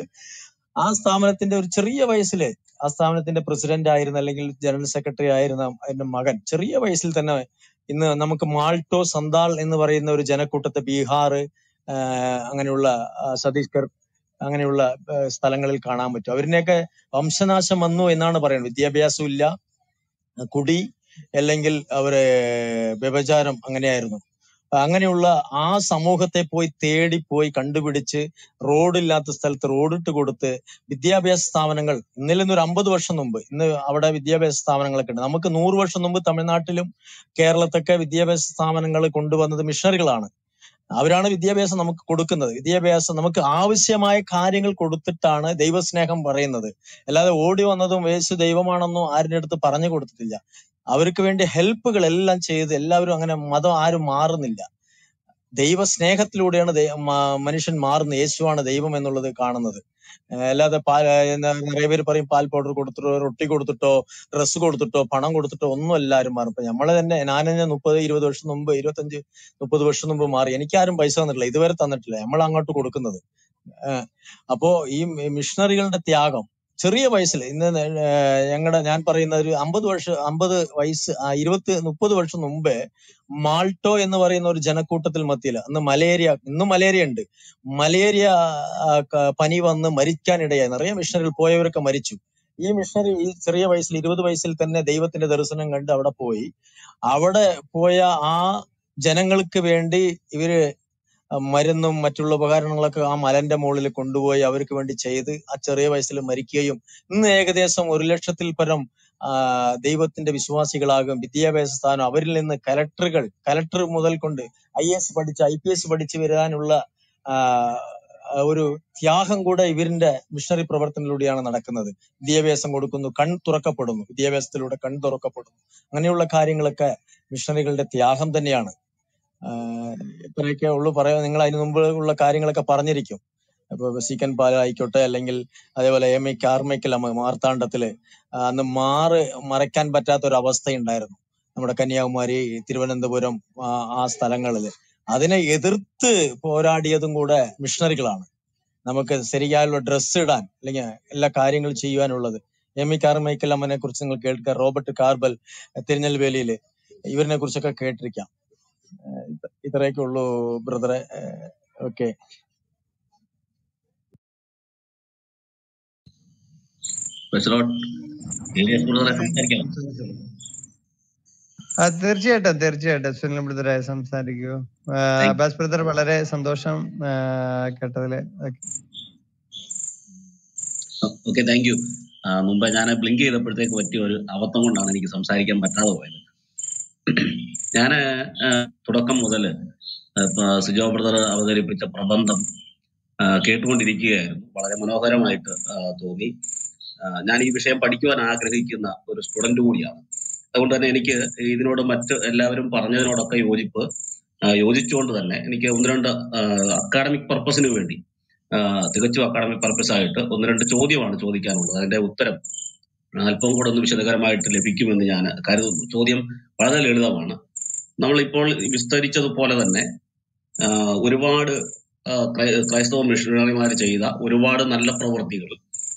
ആ സ്ഥാപനത്തിന്റെ ഒരു ചെറിയ വയസ്സില് ആ സ്ഥാപനത്തിന്റെ പ്രസിഡന്റ് ആയിരുന്ന അല്ലെങ്കിൽ ജനറൽ സെക്രട്ടറി ആയിരുന്ന എന്റെ മകൻ ചെറിയ വയസ്സിൽ തന്നെ ഇന്ന് നമുക്ക് മാൾട്ടോ സന്താൾ എന്ന് പറയുന്ന ഒരു ജനക്കൂട്ടത്തെ ബീഹാർ ആഹ് അങ്ങനെയുള്ള ആ, ഛത്തീസ്ഗഡ് അങ്ങനെയുള്ള ആഹ് സ്ഥലങ്ങളിൽ കാണാൻ പറ്റും അവരിനെയൊക്കെ വംശനാശം വന്നു എന്നാണ് പറയുന്നത് വിദ്യാഭ്യാസം ഇല്ല കുടി അല്ലെങ്കിൽ അവരെ വ്യഭിചാരം അങ്ങനെയായിരുന്നു അങ്ങനെയുള്ള ആ സമൂഹത്തെ പോയി തേടി പോയി കണ്ടുപിടിച്ച് റോഡില്ലാത്ത സ്ഥലത്ത് റോഡിട്ട് കൊടുത്ത് വിദ്യാഭ്യാസ സ്ഥാപനങ്ങൾ ഇന്നലെ നിന്ന് ഒരു അമ്പത് വർഷം മുമ്പ് ഇന്ന് അവിടെ വിദ്യാഭ്യാസ സ്ഥാപനങ്ങളൊക്കെ ഉണ്ട് നമുക്ക് നൂറ് വർഷം മുമ്പ് തമിഴ്നാട്ടിലും കേരളത്തൊക്കെ വിദ്യാഭ്യാസ സ്ഥാപനങ്ങൾ കൊണ്ടുവന്നത് മിഷണറികളാണ് അവരാണ് വിദ്യാഭ്യാസം നമുക്ക് കൊടുക്കുന്നത് വിദ്യാഭ്യാസം നമുക്ക് ആവശ്യമായ കാര്യങ്ങൾ കൊടുത്തിട്ടാണ് ദൈവസ്നേഹം പറയുന്നത് അല്ലാതെ ഓടി വന്നതും യേശു ദൈവമാണെന്നോ ആരുടെ അടുത്ത് പറഞ്ഞു കൊടുത്തിട്ടില്ല അവർക്ക് വേണ്ടി ഹെൽപ്പുകൾ എല്ലാം ചെയ്ത് എല്ലാവരും അങ്ങനെ മതം ആരും മാറുന്നില്ല ദൈവ സ്നേഹത്തിലൂടെയാണ് ദൈ- മ- മനുഷ്യൻ മാറുന്നത് യേശുവാണ് ദൈവം എന്നുള്ളത് കാണുന്നത് ഏഹ് അല്ലാതെ പാൽ എന്താ നിറയെ പേര് പറയും പാൽ പൗഡർ കൊടുത്തിട്ടോ റൊട്ടി കൊടുത്തിട്ടോ ഡ്രസ്സ് കൊടുത്തിട്ടോ പണം കൊടുത്തിട്ടോ ഒന്നും എല്ലാവരും മാറും ഇപ്പൊ നമ്മള് തന്നെ ഞാൻ തന്നെ മുപ്പത് ഇരുപത് വർഷം മുമ്പ് ഇരുപത്തഞ്ച് മുപ്പത് വർഷം മുമ്പ് മാറി എനിക്കാരും പൈസ തന്നിട്ടില്ല ഇതുവരെ തന്നിട്ടില്ല നമ്മൾ അങ്ങോട്ട് കൊടുക്കുന്നത് ഏഹ് അപ്പോ ഈ മിഷണറികളുടെ ത്യാഗം ചെറിയ വയസ്സിൽ ഇന്ന് ഞങ്ങളുടെ ഞാൻ പറയുന്ന ഒരു അമ്പത് വർഷം അമ്പത് വയസ്സ് ആ, ഇരുപത്തി മുപ്പത് വർഷം മുമ്പേ മാൾട്ടോ എന്ന് പറയുന്ന ഒരു ജനക്കൂട്ടത്തിൽ മത്തിയില്ല അന്ന് മലേറിയ ഇന്നും മലേറിയ ഉണ്ട് മലേറിയ ആ, ക- പനി വന്ന് മരിക്കാനിടയായി നിറയെ മിഷണറികൾ പോയവരൊക്കെ മരിച്ചു ഈ മിഷണറി ഈ ചെറിയ വയസ്സിൽ ഇരുപത് വയസ്സിൽ തന്നെ ദൈവത്തിന്റെ ദർശനം കണ്ട് അവിടെ പോയി അവിടെ പോയ ആ ജനങ്ങൾക്ക് വേണ്ടി ഇവര് മരുന്നും മറ്റുള്ള ഉപകരണങ്ങളൊക്കെ ആ മലന്റെ മുകളിൽ കൊണ്ടുപോയി അവർക്ക് വേണ്ടി ചെയ്ത് ആ ചെറിയ വയസ്സിൽ മരിക്കുകയും ഇന്ന് ഏകദേശം ഒരു ലക്ഷത്തിൽ പരം ആ, ദൈവത്തിന്റെ വിശ്വാസികളാകും വിദ്യാഭ്യാസ സ്ഥാനം അവരിൽ നിന്ന് കലക്ടറുകൾ കലക്ടർ മുതൽ കൊണ്ട് ഐ എസ് പഠിച്ച് ഐ പി എസ് പഠിച്ച് വരാനുള്ള ആ, ഒരു ത്യാഗം കൂടെ ഇവരിന്റെ മിഷണറി പ്രവർത്തനത്തിലൂടെയാണ് നടക്കുന്നത് വിദ്യാഭ്യാസം കൊടുക്കുന്നു കൺ തുറക്കപ്പെടുന്നു വിദ്യാഭ്യാസത്തിലൂടെ കൺ തുറക്കപ്പെടുന്നു അങ്ങനെയുള്ള കാര്യങ്ങളൊക്കെ മിഷണറികളുടെ ത്യാഗം തന്നെയാണ് ആഹ് ഇത്രയൊക്കെ ഉള്ളു പറയാൻ നിങ്ങൾ അതിന് മുമ്പ് ഉള്ള കാര്യങ്ങളൊക്കെ പറഞ്ഞിരിക്കും ഇപ്പൊ വെസിക്കൻ പാല ആയിക്കോട്ടെ അല്ലെങ്കിൽ അതേപോലെ എം ഐ കാർമയ്ക്കൽ മാർത്താണ്ഡത്തില് ആ, അന്ന് മാറ് മറയ്ക്കാൻ പറ്റാത്ത ഒരു അവസ്ഥ ഉണ്ടായിരുന്നു നമ്മുടെ കന്യാകുമാരി തിരുവനന്തപുരം ആ, ആ സ്ഥലങ്ങളില് അതിനെ എതിർത്ത് പോരാടിയതും കൂടെ മിഷണറികളാണ് നമുക്ക് ശരിയായുള്ള ഡ്രസ്സ് ഇടാൻ അല്ലെങ്കിൽ എല്ലാ കാര്യങ്ങളും ചെയ്യുവാനുള്ളത് എം ഇ കാർമൈക്കൽ അമ്മനെ കുറിച്ച് നിങ്ങൾ കേൾക്കുക റോബർട്ട് കാർബൽ തിരുനെൽവേലിയില് ഇവരിനെ കുറിച്ചൊക്കെ കേട്ടിരിക്കാം ഇത് ഇത്രയൊക്കെ ഉള്ളൂ ബ്രദറെ ഓക്കെ പ്രസിഡോട്ട് ഏലിയസ് ബ്രദറെ സംസാരിക്കാം ആ, തീർച്ചയായിട്ടും തീർച്ചയായിട്ടും സുനിൽ ബ്രദറെ സംസാരിക്കൂ ആ, Thank- അബ്ബാസ് ബ്രദർ വളരെ സന്തോഷം ആ, കേട്ടതില് ഓക്കെ. ഓക്കെ താങ്ക് യു മുമ്പ് ഞാൻ ബ്ലിങ്ക് ചെയ്തപ്പോഴത്തേക്ക് പറ്റിയ ഒരു അബദ്ധം കൊണ്ടാണ് എനിക്ക് സംസാരിക്കാൻ പറ്റാതെ പോയത് ഞാൻ തുടക്കം മുതൽ സിജോ ബ്രദർ അവതരിപ്പിച്ച പ്രബന്ധം ആ, കേട്ടുകൊണ്ടിരിക്കുകയായിരുന്നു വളരെ മനോഹരമായിട്ട് ആ, തോന്നി ആ, ഞാൻ ഈ വിഷയം പഠിക്കുവാൻ ആഗ്രഹിക്കുന്ന ഒരു സ്റ്റുഡന്റ് കൂടിയാണ് അതുകൊണ്ട് തന്നെ എനിക്ക് ഇതിനോട് മറ്റ് എല്ലാവരും പറഞ്ഞതിനോടൊക്കെ യോജിപ്പ് ആ, യോജിച്ചുകൊണ്ട് തന്നെ എനിക്ക് ഒന്ന് രണ്ട് അക്കാഡമിക് പർപ്പസിന് വേണ്ടി ആ, തികച്ചും അക്കാഡമിക് പർപ്പസ് ആയിട്ട് ഒന്ന് രണ്ട് ചോദ്യമാണ് ചോദിക്കാനുള്ളത് അതിന്റെ ഉത്തരം അല്പം കൂടെ ഒന്ന് വിശദകരമായിട്ട് ലഭിക്കുമെന്ന് ഞാൻ കരുതുന്നു ചോദ്യം വളരെ ലളിതമാണ് നമ്മളിപ്പോൾ വിസ്തരിച്ചതുപോലെ തന്നെ ആ, ഒരുപാട് ആ, ക്രൈ- ക്രൈസ്തവ മിഷണറിമാർ ചെയ്ത ഒരുപാട് നല്ല പ്രവൃത്തികൾ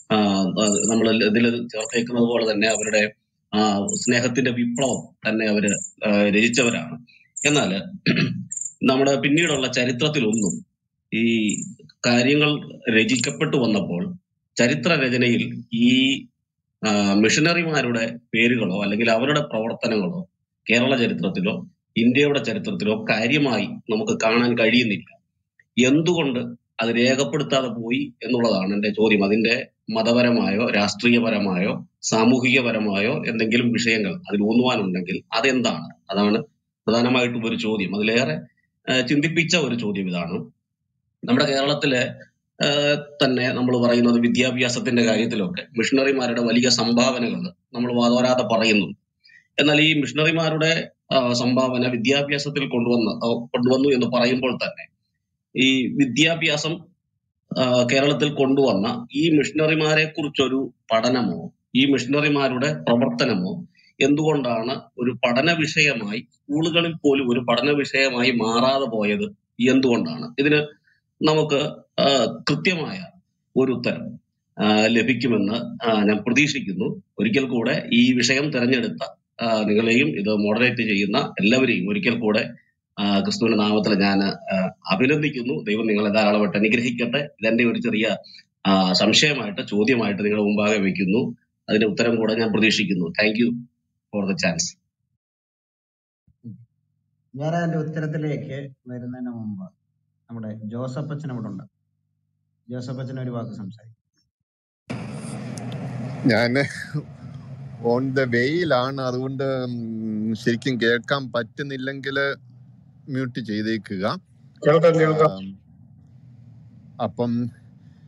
നമ്മൾ ഇതിൽ ചേർത്തേക്കുന്നത് പോലെ തന്നെ അവരുടെ ആ, സ്നേഹത്തിന്റെ വിപ്ലവം തന്നെ അവര് ആ, രചിച്ചവരാണ് എന്നാൽ നമ്മുടെ പിന്നീടുള്ള ചരിത്രത്തിലൊന്നും ഈ കാര്യങ്ങൾ രചിക്കപ്പെട്ടു വന്നപ്പോൾ ചരിത്ര രചനയിൽ ഈ ആ, മിഷനറിമാരുടെ പേരുകളോ അല്ലെങ്കിൽ അവരുടെ പ്രവർത്തനങ്ങളോ കേരള ചരിത്രത്തിലോ ഇന്ത്യയുടെ ചരിത്രത്തിലോ കാര്യമായി നമുക്ക് കാണാൻ കഴിയുന്നില്ല എന്തുകൊണ്ട് അത് രേഖപ്പെടുത്താതെ പോയി എന്നുള്ളതാണ് എന്റെ ചോദ്യം അതിന്റെ മതപരമായോ രാഷ്ട്രീയപരമായോ സാമൂഹികപരമായോ എന്തെങ്കിലും വിഷയങ്ങൾ അതിൽ ഊന്നുവാനുണ്ടെങ്കിൽ അതെന്താണ് അതാണ് പ്രധാനമായിട്ടും ഒരു ചോദ്യം അതിലേറെ ആ, ചിന്തിപ്പിച്ച ഒരു ചോദ്യം ഇതാണ് നമ്മുടെ കേരളത്തിലെ ആ, തന്നെ നമ്മൾ പറയുന്നത് വിദ്യാഭ്യാസത്തിന്റെ കാര്യത്തിലൊക്കെ മിഷണറിമാരുടെ വലിയ സംഭാവനകൾ നമ്മൾ വാതോരാതെ പറയുന്നു എന്നാൽ ഈ മിഷണറിമാരുടെ ആ, സംഭാവന വിദ്യാഭ്യാസത്തിൽ കൊണ്ടുവന്ന ആ, കൊണ്ടുവന്നു എന്ന് പറയുമ്പോൾ തന്നെ ഈ വിദ്യാഭ്യാസം ആ, കേരളത്തിൽ കൊണ്ടുവന്ന ഈ മിഷണറിമാരെ കുറിച്ചൊരു പഠനമോ ഈ മിഷണറിമാരുടെ പ്രവർത്തനമോ എന്തുകൊണ്ടാണ് ഒരു പഠന വിഷയമായി സ്കൂളുകളിൽ പോലും ഒരു പഠന വിഷയമായി മാറാതെ പോയത് എന്തുകൊണ്ടാണ് ഇതിന് നമുക്ക് ആ, കൃത്യമായ ഒരു ഉത്തരം ആ, ലഭിക്കുമെന്ന് ആ, ഞാൻ പ്രതീക്ഷിക്കുന്നു ഒരിക്കൽ കൂടെ ഈ വിഷയം തെരഞ്ഞെടുത്ത ആ, നിങ്ങളെയും ഇത് മോഡറേറ്റ് ചെയ്യുന്ന എല്ലാവരെയും ഒരിക്കൽ കൂടെ ആ, ക്രിസ്തുവിന്റെ നാമത്തിൽ ഞാൻ ആ, അഭിനന്ദിക്കുന്നു ദൈവം നിങ്ങളെ ധാരാളമായിട്ട് അനുഗ്രഹിക്കട്ടെ ഇതെന്റെ ഒരു ചെറിയ ആ, സംശയമായിട്ട് ചോദ്യമായിട്ട് നിങ്ങളുടെ മുമ്പാകെ വെക്കുന്നു അതിന്റെ ഉത്തരം കൂടെ ഞാൻ പ്രതീക്ഷിക്കുന്നു thank you for the chance ഞാൻ അതിന്റെ ഉത്തരത്തിലേക്ക് വരുന്നതിന് മുമ്പ് നമ്മുടെ ജോസഫ് അച്ഛൻ ഇവിടെ ഉണ്ട് ജോസഫ് അച്ഛൻ ഒരു വാക്ക് സംസാരിക്കും ഞാൻ ഓൺ ദ വേയിലാണ് അതുകൊണ്ട് ഉം, ശരിക്കും കേൾക്കാൻ പറ്റുന്നില്ലെങ്കിൽ മ്യൂട്ട് ചെയ്തേക്കുക കേൾക്കാം കേൾക്കാം ആം, അപ്പം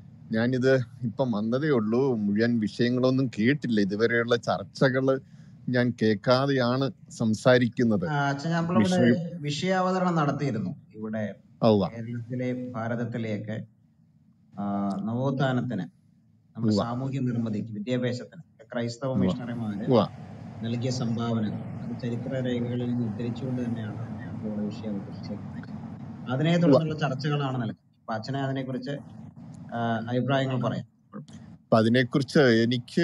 ഞാനിത് ഇപ്പം വന്നതേ ഉള്ളൂ മുഴുവൻ വിഷയങ്ങളൊന്നും കേട്ടില്ല ഇതുവരെയുള്ള ചർച്ചകൾ ഞാൻ കേൾക്കാതെയാണ് സംസാരിക്കുന്നത് ആ, അച്ഛൻ നമ്മളിവിടെ മിഷണറി വിഷയാവതരണം നടത്തിയിരുന്നു ഇവിടെ ഉവ്വ കേരളത്തിലെ ഭാരതത്തിലെയൊക്കെ ആ, നവോത്ഥാനത്തിന് നമ്മുടെ ഉവ്വ സാമൂഹ്യ നിർമ്മിതിക്ക് വിദ്യാഭ്യാസത്തിന് ക്രൈസ്തവ ഉവ്വ മിഷണറിമാര് ഉവ്വ നൽകിയ സംഭാവനകൾ അത് ചരിത്ര രേഖകളിൽ നിന്ന് ഉദ്ധരിച്ചുകൊണ്ട് തന്നെയാണ് നമ്മളിവിടെ വിഷയം അവതരിപ്പിച്ചേക്കുന്നത് അതിനെ ഉവ്വ തുടർന്നുള്ള ചർച്ചകളാണ് നൽകുന്നത് അപ്പൊ അച്ഛനെ അതിനെക്കുറിച്ച് ആ, അഭിപ്രായങ്ങൾ പറയാം അപ്പൊ അതിനെക്കുറിച്ച് എനിക്ക്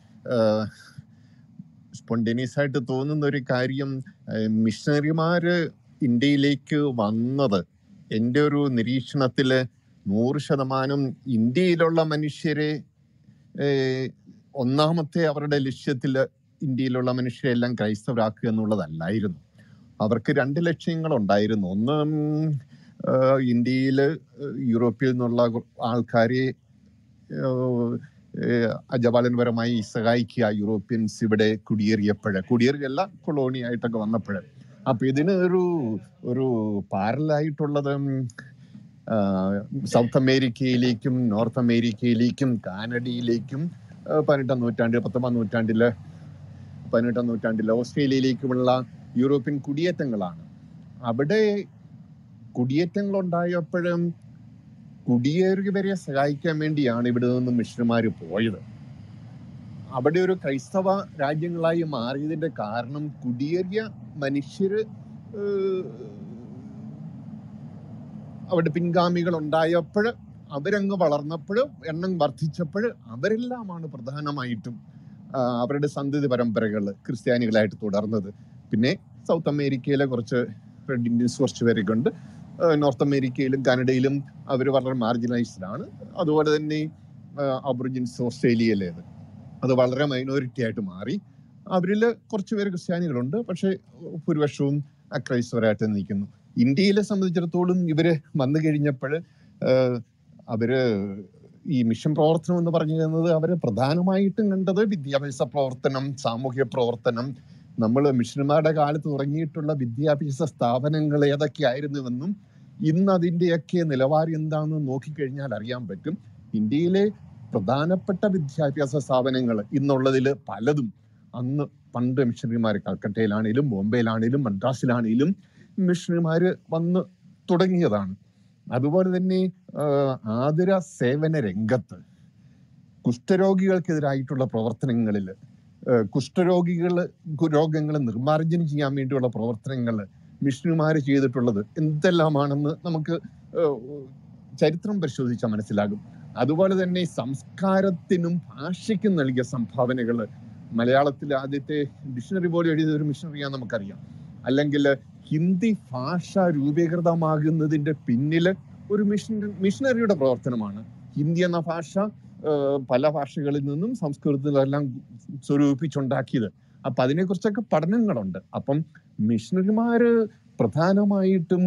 സ്പോണ്ടേനിയസ് ആയിട്ട് തോന്നുന്ന ഒരു കാര്യം ഏഹ് മിഷണറിമാര് ഇന്ത്യയിലേക്ക് വന്നത് എൻ്റെ ഒരു നിരീക്ഷണത്തില് നൂറ് ശതമാനം ഇന്ത്യയിലുള്ള മനുഷ്യരെ ഏഹ് ഒന്നാമത്തെ അവരുടെ ലക്ഷ്യത്തില് ഇന്ത്യയിലുള്ള മനുഷ്യരെ എല്ലാം ക്രൈസ്തവരാക്കുക എന്നുള്ളതല്ലായിരുന്നു അവർക്ക് രണ്ട് ലക്ഷ്യങ്ങളുണ്ടായിരുന്നു ഒന്ന് ഉം, ഏഹ് ഇന്ത്യയില് യൂറോപ്പിൽ നിന്നുള്ള ആൾക്കാരെ ഏഹ് ഏഹ് അജപാലനപരമായി സഹായിക്കുക യൂറോപ്യൻസ് ഇവിടെ കുടിയേറിയപ്പോഴ് കുടിയേറിയല്ല കൊളോണി ആയിട്ടൊക്കെ വന്നപ്പോഴ് അപ്പൊ ഇതിന് ഒരു ഒരു പാരലായിട്ടുള്ളത് സൗത്ത് അമേരിക്കയിലേക്കും നോർത്ത് അമേരിക്കയിലേക്കും കാനഡയിലേക്കും ഏഹ് പതിനെട്ടാം നൂറ്റാണ്ട് പത്തൊമ്പതാം നൂറ്റാണ്ടില് പതിനെട്ടാം നൂറ്റാണ്ടിൽ ഓസ്ട്രേലിയയിലേക്കുമുള്ള യൂറോപ്യൻ കുടിയേറ്റങ്ങളാണ് അവിടെ കുടിയേറ്റങ്ങൾ ഉണ്ടായപ്പോഴും കുടിയേറിയവരെ സഹായിക്കാൻ വേണ്ടിയാണ് ഇവിടെ നിന്ന് മിഷണറിമാർ പോയത് അവിടെ ഒരു ക്രൈസ്തവ രാജ്യങ്ങളായി മാറിയതിന്റെ കാരണം കുടിയേറിയ മനുഷ്യര് ഏഹ്, അവിടെ പിൻഗാമികൾ ഉണ്ടായപ്പോൾ അവരങ്ങ് വളർന്നപ്പോൾ എണ്ണം വർദ്ധിച്ചപ്പോൾ അവരെല്ലാമാണ് പ്രധാനമായിട്ടും ആ, അവരുടെ സന്തതി പരമ്പരകൾ ക്രിസ്ത്യാനികളായിട്ട് തുടർന്നത് പിന്നെ സൗത്ത് അമേരിക്കയിലെ കുറച്ച് റെഡ് ഇന്ത്യൻസ് കുറച്ച് പേരൊക്കെ ഉണ്ട് ആ, നോർത്ത് അമേരിക്കയിലും കാനഡയിലും അവർ വളരെ മാർജിനലൈസ്ഡ് ആണ് അതുപോലെ തന്നെ അബറിജിൻസ് ഓസ്ട്രേലിയയിലേത് അത് വളരെ മൈനോറിറ്റി ആയിട്ട് മാറി അവരിൽ കുറച്ച് പേര് ക്രിസ്ത്യാനികളുണ്ട് പക്ഷേ ഭൂരിപക്ഷവും അക്രൈസ്തവരായിട്ട് നിൽക്കുന്നു ഇന്ത്യയിലെ സംബന്ധിച്ചിടത്തോളം ഇവര് വന്നു കഴിഞ്ഞപ്പോൾ അവര് ഈ മിഷൻ പ്രവർത്തനം എന്ന് പറഞ്ഞു തരുന്നത് അവര് പ്രധാനമായിട്ടും കണ്ടത് വിദ്യാഭ്യാസ പ്രവർത്തനം സാമൂഹ്യ പ്രവർത്തനം നമ്മൾ മിഷന്മാരുടെ കാലത്ത് തുടങ്ങിയിട്ടുള്ള വിദ്യാഭ്യാസ സ്ഥാപനങ്ങൾ ഏതൊക്കെയായിരുന്നുവെന്നും ഇന്ന് അതിന്റെയൊക്കെ നിലവാരം എന്താണെന്ന് നോക്കിക്കഴിഞ്ഞാൽ അറിയാൻ പറ്റും ഇന്ത്യയിലെ പ്രധാനപ്പെട്ട വിദ്യാഭ്യാസ സ്ഥാപനങ്ങൾ ഇന്നുള്ളതിൽ പലതും അന്ന് പണ്ട് മിഷണറിമാർ കൽക്കട്ടയിലാണേലും ബോംബെയിലാണേലും മദ്രാസിലാണേലും മിഷണറിമാര് വന്ന് തുടങ്ങിയതാണ് അതുപോലെ തന്നെ ആഹ്, ആതുര സേവന രംഗത്ത് കുഷ്ഠരോഗികൾക്കെതിരായിട്ടുള്ള പ്രവർത്തനങ്ങളിൽ കുഷ്ഠരോഗികൾ രോഗങ്ങൾ നിർമ്മാർജ്ജനം ചെയ്യാൻ വേണ്ടിയുള്ള പ്രവർത്തനങ്ങൾ മിഷണറിമാർ ചെയ്തിട്ടുള്ളത് എന്തെല്ലാമാണെന്ന് നമുക്ക് ഏഹ്, ചരിത്രം പരിശോധിച്ചാൽ മനസ്സിലാകും അതുപോലെ തന്നെ സംസ്കാരത്തിനും ഭാഷയ്ക്കും നൽകിയ സംഭാവനകൾ മലയാളത്തിൽ ആദ്യത്തെ ഡിക്ഷണറി പോലും എഴുതിയ ഒരു മിഷണറിയാന്ന് നമുക്കറിയാം അല്ലെങ്കിൽ ഹിന്ദി ഭാഷ രൂപീകൃതമാകുന്നതിന്റെ പിന്നില് ഒരു മിഷണറി മിഷണറിയുടെ പ്രവർത്തനമാണ് ഹിന്ദി എന്ന ഭാഷ ഏഹ്, പല ഭാഷകളിൽ നിന്നും സംസ്കൃതത്തിലെല്ലാം സ്വരൂപിച്ചുണ്ടാക്കിയത് അപ്പൊ അതിനെക്കുറിച്ചൊക്കെ പഠനങ്ങളുണ്ട് അപ്പം മിഷണറിമാര് പ്രധാനമായിട്ടും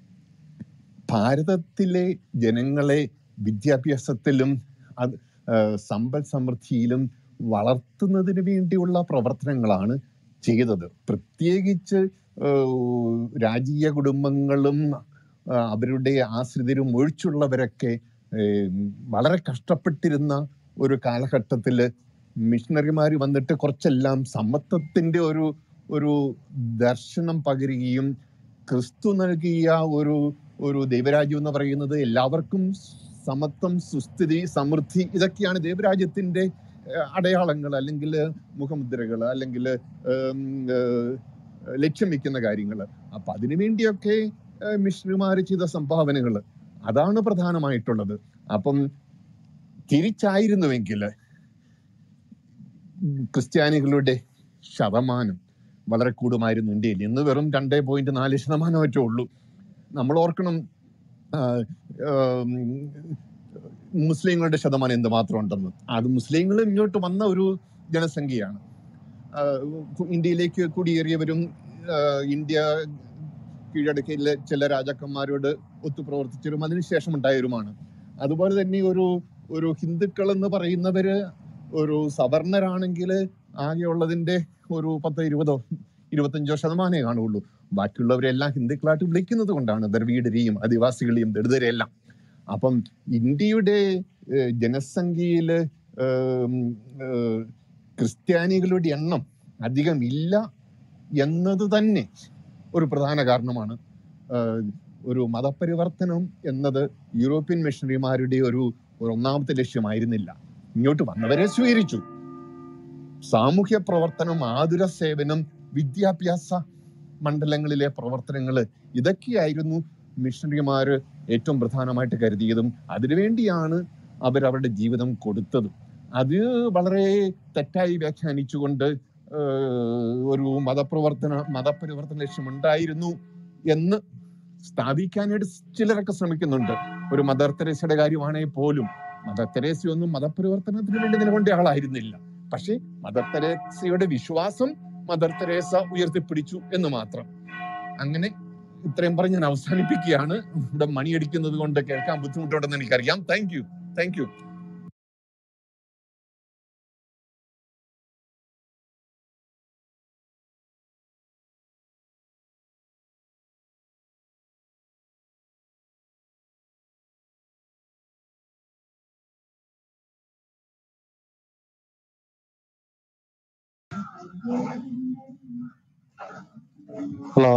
ഭാരതത്തിലെ ജനങ്ങളെ വിദ്യാഭ്യാസത്തിലും അത് ഏഹ്, സമ്പൽ സമൃദ്ധിയിലും വളർത്തുന്നതിന് വേണ്ടിയുള്ള പ്രവർത്തനങ്ങളാണ് ചെയ്തത് പ്രത്യേകിച്ച് ഏഹ്, രാജീയ കുടുംബങ്ങളും ആ, അവരുടെ ആശ്രിതരും ഒഴിച്ചുള്ളവരൊക്കെ ഏഹ്, വളരെ കഷ്ടപ്പെട്ടിരുന്ന ഒരു കാലഘട്ടത്തില് മിഷണറിമാർ വന്നിട്ട് കുറച്ചെല്ലാം സമത്വത്തിന്റെ ഒരു ഒരു ദർശനം പകരുകയും ക്രിസ്തു നൽകിയ ഒരു ഒരു ദൈവരാജ്യം എന്ന് പറയുന്നത് എല്ലാവർക്കും സമത്വം സുസ്ഥിതി സമൃദ്ധി ഇതൊക്കെയാണ് ദൈവരാജ്യത്തിന്റെ ഏഹ്, അടയാളങ്ങൾ അല്ലെങ്കിൽ മുഖമുദ്രകൾ അല്ലെങ്കിൽ ഏം, ഏഹ്, ലക്ഷ്യം വെക്കുന്ന കാര്യങ്ങൾ അപ്പൊ അതിനു വേണ്ടിയൊക്കെ മിഷണറിമാർ ചെയ്ത സംഭാവനകൾ അതാണ് പ്രധാനമായിട്ടുള്ളത് അപ്പം തിരിച്ചായിരുന്നുവെങ്കിൽ ക്രിസ്ത്യാനികളുടെ ശതമാനം വളരെ കൂടുമായിരുന്നു ഇന്ത്യയിൽ ഇന്ന് വെറും രണ്ടേ പോയിന്റ് നാല് ശതമാനമറ്റേ ഉള്ളൂ നമ്മൾ ഓർക്കണം ആ, ആം, മുസ്ലിങ്ങളുടെ ശതമാനം എന്തുമാത്രം ഉണ്ടെന്ന് അത് മുസ്ലിങ്ങൾ ഇങ്ങോട്ട് വന്ന ഒരു ജനസംഖ്യയാണ് ആ, ഇന്ത്യയിലേക്ക് കുടിയേറിയവരും ആ, ഇന്ത്യ കീഴടക്കിയിലെ ചില രാജാക്കന്മാരോട് ഒത്തുപ്രവർത്തിച്ചവരും അതിനുശേഷം ഉണ്ടായവരുമാണ് അതുപോലെ തന്നെ ഒരു ഒരു ഹിന്ദുക്കൾ എന്ന് പറയുന്നവര് ഒരു സവർണരാണെങ്കിൽ ആകെയുള്ളതിന്റെ ഒരു പത്തോ ഇരുപതോ ഇരുപത്തഞ്ചോ ശതമാനമേ കാണുള്ളൂ ബാക്കിയുള്ളവരെല്ലാം ഹിന്ദുക്കളായിട്ട് വിളിക്കുന്നത് കൊണ്ടാണ് ദ്രവീഡരെയും ആദിവാസികളെയും ദളിതരെയെല്ലാം അപ്പം ഇന്ത്യയുടെ ഏഹ്, ജനസംഖ്യയില് ഏം, ഏഹ്, ക്രിസ്ത്യാനികളുടെ എണ്ണം അധികം ഇല്ല എന്നത് തന്നെ ഒരു പ്രധാന കാരണമാണ് ആഹ് ഒരു മതപരിവർത്തനം എന്നത് യൂറോപ്യൻ മിഷണറിമാരുടെ ഒരു ഒരു ഒന്നാമത്തെ ലക്ഷ്യമായിരുന്നില്ല ഇങ്ങോട്ട് വന്നവരെ സ്വീകരിച്ചു സാമൂഹ്യ പ്രവർത്തനം ആതുര സേവനം വിദ്യാഭ്യാസ മണ്ഡലങ്ങളിലെ പ്രവർത്തനങ്ങൾ ഇതൊക്കെയായിരുന്നു മിഷണറിമാര് ഏറ്റവും പ്രധാനമായിട്ട് കരുതിയതും അതിനുവേണ്ടിയാണ് അവർ അവരുടെ ജീവിതം കൊടുത്തതും അത് വളരെ തെറ്റായി വ്യാഖ്യാനിച്ചുകൊണ്ട് ഏഹ്, ഒരു മതപ്രവർത്തന മതപരിവർത്തന ലക്ഷ്യമുണ്ടായിരുന്നു എന്ന് സ്ഥാപിക്കാനായിട്ട് ചിലരൊക്കെ ശ്രമിക്കുന്നുണ്ട് ഒരു മദർ തെരേസയുടെ കാര്യമാണെങ്കിൽ പോലും മദർ തെരേസയൊന്നും മതപരിവർത്തനത്തിന് വേണ്ടി നിലകൊണ്ട ആളായിരുന്നില്ല പക്ഷേ മദർ തെരേസയുടെ വിശ്വാസം മദർ തെരേസ ഉയർത്തിപ്പിടിച്ചു എന്ന് മാത്രം അങ്ങനെ ഇത്രയും പറഞ്ഞ് ഞാൻ അവസാനിപ്പിക്കുകയാണ് ഇവിടെ മണിയടിക്കുന്നത് കൊണ്ട് കേൾക്കാൻ ബുദ്ധിമുട്ടുണ്ടെന്ന് എനിക്കറിയാം thank you thank you hello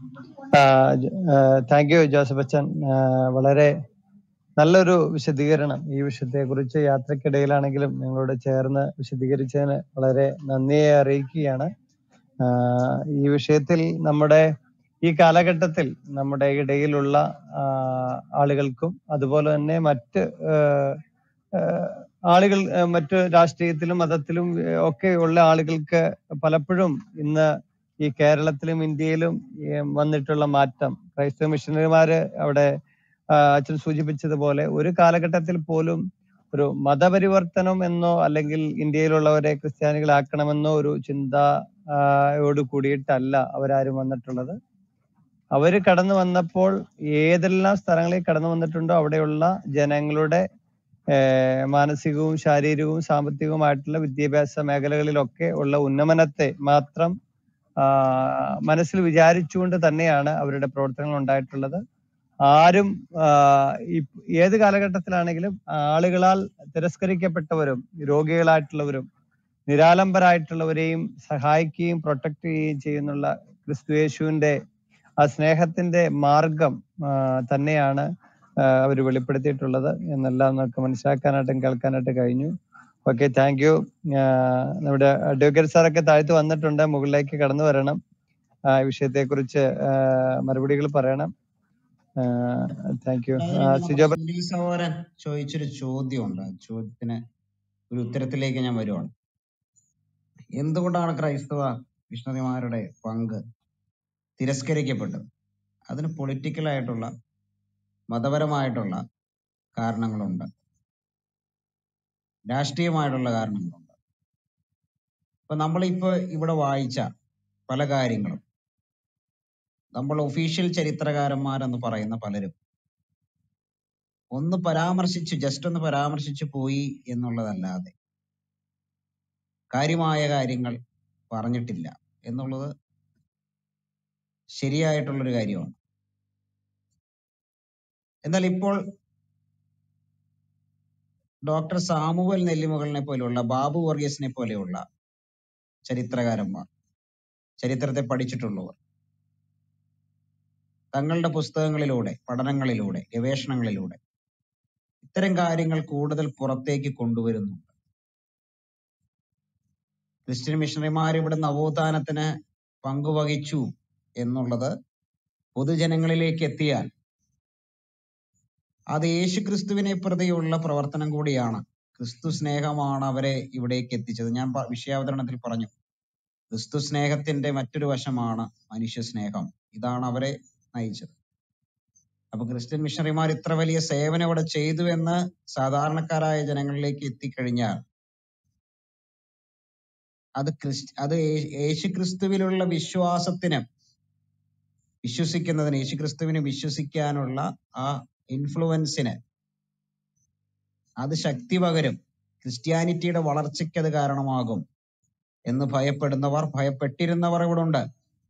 thank you Joseph അച്ഛൻ ആ, വളരെ നല്ലൊരു വിശദീകരണം ഈ വിഷയത്തെ കുറിച്ച് യാത്രക്കിടയിലാണെങ്കിലും നിങ്ങളോട് ചേർന്ന് വിശദീകരിച്ചതിന് വളരെ നന്ദിയെ അറിയിക്കുകയാണ് ആ, ഈ വിഷയത്തിൽ നമ്മുടെ ഈ കാലഘട്ടത്തിൽ നമ്മുടെ ഇടയിലുള്ള ആ, ആളുകൾക്കും അതുപോലെ തന്നെ മറ്റ് ആ, ആ, ആളുകൾ ആ, മറ്റ് രാഷ്ട്രീയത്തിലും മതത്തിലും ആ, ഒക്കെ ഉള്ള ആളുകൾക്ക് പലപ്പോഴും ഇന്ന് ഈ കേരളത്തിലും ഇന്ത്യയിലും ഈ വന്നിട്ടുള്ള മാറ്റം ക്രൈസ്തവ മിഷണറിമാര് അവിടെ ആ, അച്ഛൻ സൂചിപ്പിച്ചതുപോലെ ഒരു കാലഘട്ടത്തിൽ പോലും ഒരു മതപരിവർത്തനം എന്നോ അല്ലെങ്കിൽ ഇന്ത്യയിലുള്ളവരെ ക്രിസ്ത്യാനികളാക്കണമെന്നോ ഒരു ചിന്തയോട് കൂടിയിട്ടല്ല അവരാരും വന്നിട്ടുള്ളത് അവര് കടന്നു വന്നപ്പോൾ ഏതെല്ലാം സ്ഥലങ്ങളിൽ കടന്നു വന്നിട്ടുണ്ടോ അവിടെയുള്ള ജനങ്ങളുടെ ഏഹ് മാനസികവും ശാരീരികവും സാമ്പത്തികവുമായിട്ടുള്ള വിദ്യാഭ്യാസ മേഖലകളിലൊക്കെ ഉള്ള ഉന്നമനത്തെ മാത്രം ആ, മനസ്സിൽ വിചാരിച്ചുകൊണ്ട് തന്നെയാണ് അവരുടെ പ്രവർത്തനങ്ങൾ ഉണ്ടായിട്ടുള്ളത് ആരും ആ, ഈ ഏത് കാലഘട്ടത്തിലാണെങ്കിലും ആളുകളാൽ തിരസ്കരിക്കപ്പെട്ടവരും രോഗികളായിട്ടുള്ളവരും നിരാലംബരായിട്ടുള്ളവരെയും സഹായിക്കുകയും പ്രൊട്ടക്ട് ചെയ്യുകയും ചെയ്യുന്നുള്ള ക്രിസ്തുയേശുവിന്റെ ആ സ്നേഹത്തിന്റെ മാർഗം ആ, തന്നെയാണ് അവർ വെളിപ്പെടുത്തിയിട്ടുള്ളത് എന്നെല്ലാം നമുക്ക് മനസ്സിലാക്കാനായിട്ടും കേൾക്കാനായിട്ട് കഴിഞ്ഞു ഓക്കെ താങ്ക് യു നമ്മുടെ അഡ്വക്കേറ്റ് സാറൊക്കെ താഴ്ത്തു വന്നിട്ടുണ്ട് മുകളിലേക്ക് കടന്നു വരണം ആ, ഈ വിഷയത്തെ കുറിച്ച് മറുപടികൾ പറയണം താങ്ക് യു അതായത് സിജോ നമ്മുടെ സുനിൽ സഹോദരൻ ചോദിച്ചൊരു ചോദ്യമുണ്ട് ആ ചോദ്യത്തിന് ഒരു ഉത്തരത്തിലേക്ക് ഞാൻ വരുവാണ് എന്തുകൊണ്ടാണ് ക്രൈസ്തവ മിഷണറിമാരുടെ പങ്ക് തിരസ്കരിക്കപ്പെട്ടത് അതിന് പൊളിറ്റിക്കൽ ആയിട്ടുള്ള മതപരമായിട്ടുള്ള കാരണങ്ങളുണ്ട് രാഷ്ട്രീയമായിട്ടുള്ള കാരണങ്ങളുണ്ട് ഇപ്പൊ നമ്മളിപ്പോ ഇവിടെ വായിച്ച പല കാര്യങ്ങളും നമ്മൾ ഒഫീഷ്യൽ ചരിത്രകാരന്മാരെന്ന് പറയുന്ന പലരും ഒന്ന് പരാമർശിച്ചു ജസ്റ്റ് ഒന്ന് പരാമർശിച്ചു പോയി എന്നുള്ളതല്ലാതെ കാര്യമായ കാര്യങ്ങൾ പറഞ്ഞിട്ടില്ല എന്നുള്ളത് ശരിയായിട്ടുള്ളൊരു കാര്യമാണ് എന്നാൽ ഇപ്പോൾ ഡോക്ടർ സാമുവൽ നെല്ലിമുകളിനെ പോലെയുള്ള ബാബു വർഗീസിനെ പോലെയുള്ള ചരിത്രകാരന്മാർ ചരിത്രത്തെ പഠിച്ചിട്ടുള്ളവർ തങ്ങളുടെ പുസ്തകങ്ങളിലൂടെ പഠനങ്ങളിലൂടെ ഗവേഷണങ്ങളിലൂടെ ഇത്തരം കാര്യങ്ങൾ കൂടുതൽ പുറത്തേക്ക് കൊണ്ടുവരുന്നുണ്ട് ക്രിസ്ത്യൻ മിഷണറിമാർ ഇവിടെ നവോത്ഥാനത്തിന് പങ്കുവഹിച്ചു എന്നുള്ളത് പൊതുജനങ്ങളിലേക്ക് എത്തിയാൽ അത് യേശു ക്രിസ്തുവിനെ പ്രതിയുള്ള പ്രവർത്തനം കൂടിയാണ് ക്രിസ്തു സ്നേഹമാണ് അവരെ ഇവിടേക്ക് എത്തിച്ചത് ഞാൻ പ- വിഷയാവതരണത്തിൽ പറഞ്ഞു ക്രിസ്തു സ്നേഹത്തിന്റെ മറ്റൊരു വശമാണ് മനുഷ്യ സ്നേഹം ഇതാണ് അവരെ നയിച്ചത് അപ്പൊ ക്രിസ്ത്യൻ മിഷണറിമാർ ഇത്ര വലിയ സേവനം ഇവിടെ ചെയ്തു എന്ന് സാധാരണക്കാരായ ജനങ്ങളിലേക്ക് എത്തിക്കഴിഞ്ഞാൽ അത് ക്രിസ് അത് യേ- യേശു ക്രിസ്തുവിലുള്ള വിശ്വാസത്തിന് വിശ്വസിക്കുന്നതിന് യേശു ക്രിസ്തുവിന് വിശ്വസിക്കാനുള്ള ആ ഇൻഫ്ലുവൻസിന് അത് ശക്തി പകരും ക്രിസ്ത്യാനിറ്റിയുടെ വളർച്ചയ്ക്ക് അത് കാരണമാകും എന്ന് ഭയപ്പെടുന്നവർ ഭയപ്പെട്ടിരുന്നവർ ഇവിടെ ഉണ്ട്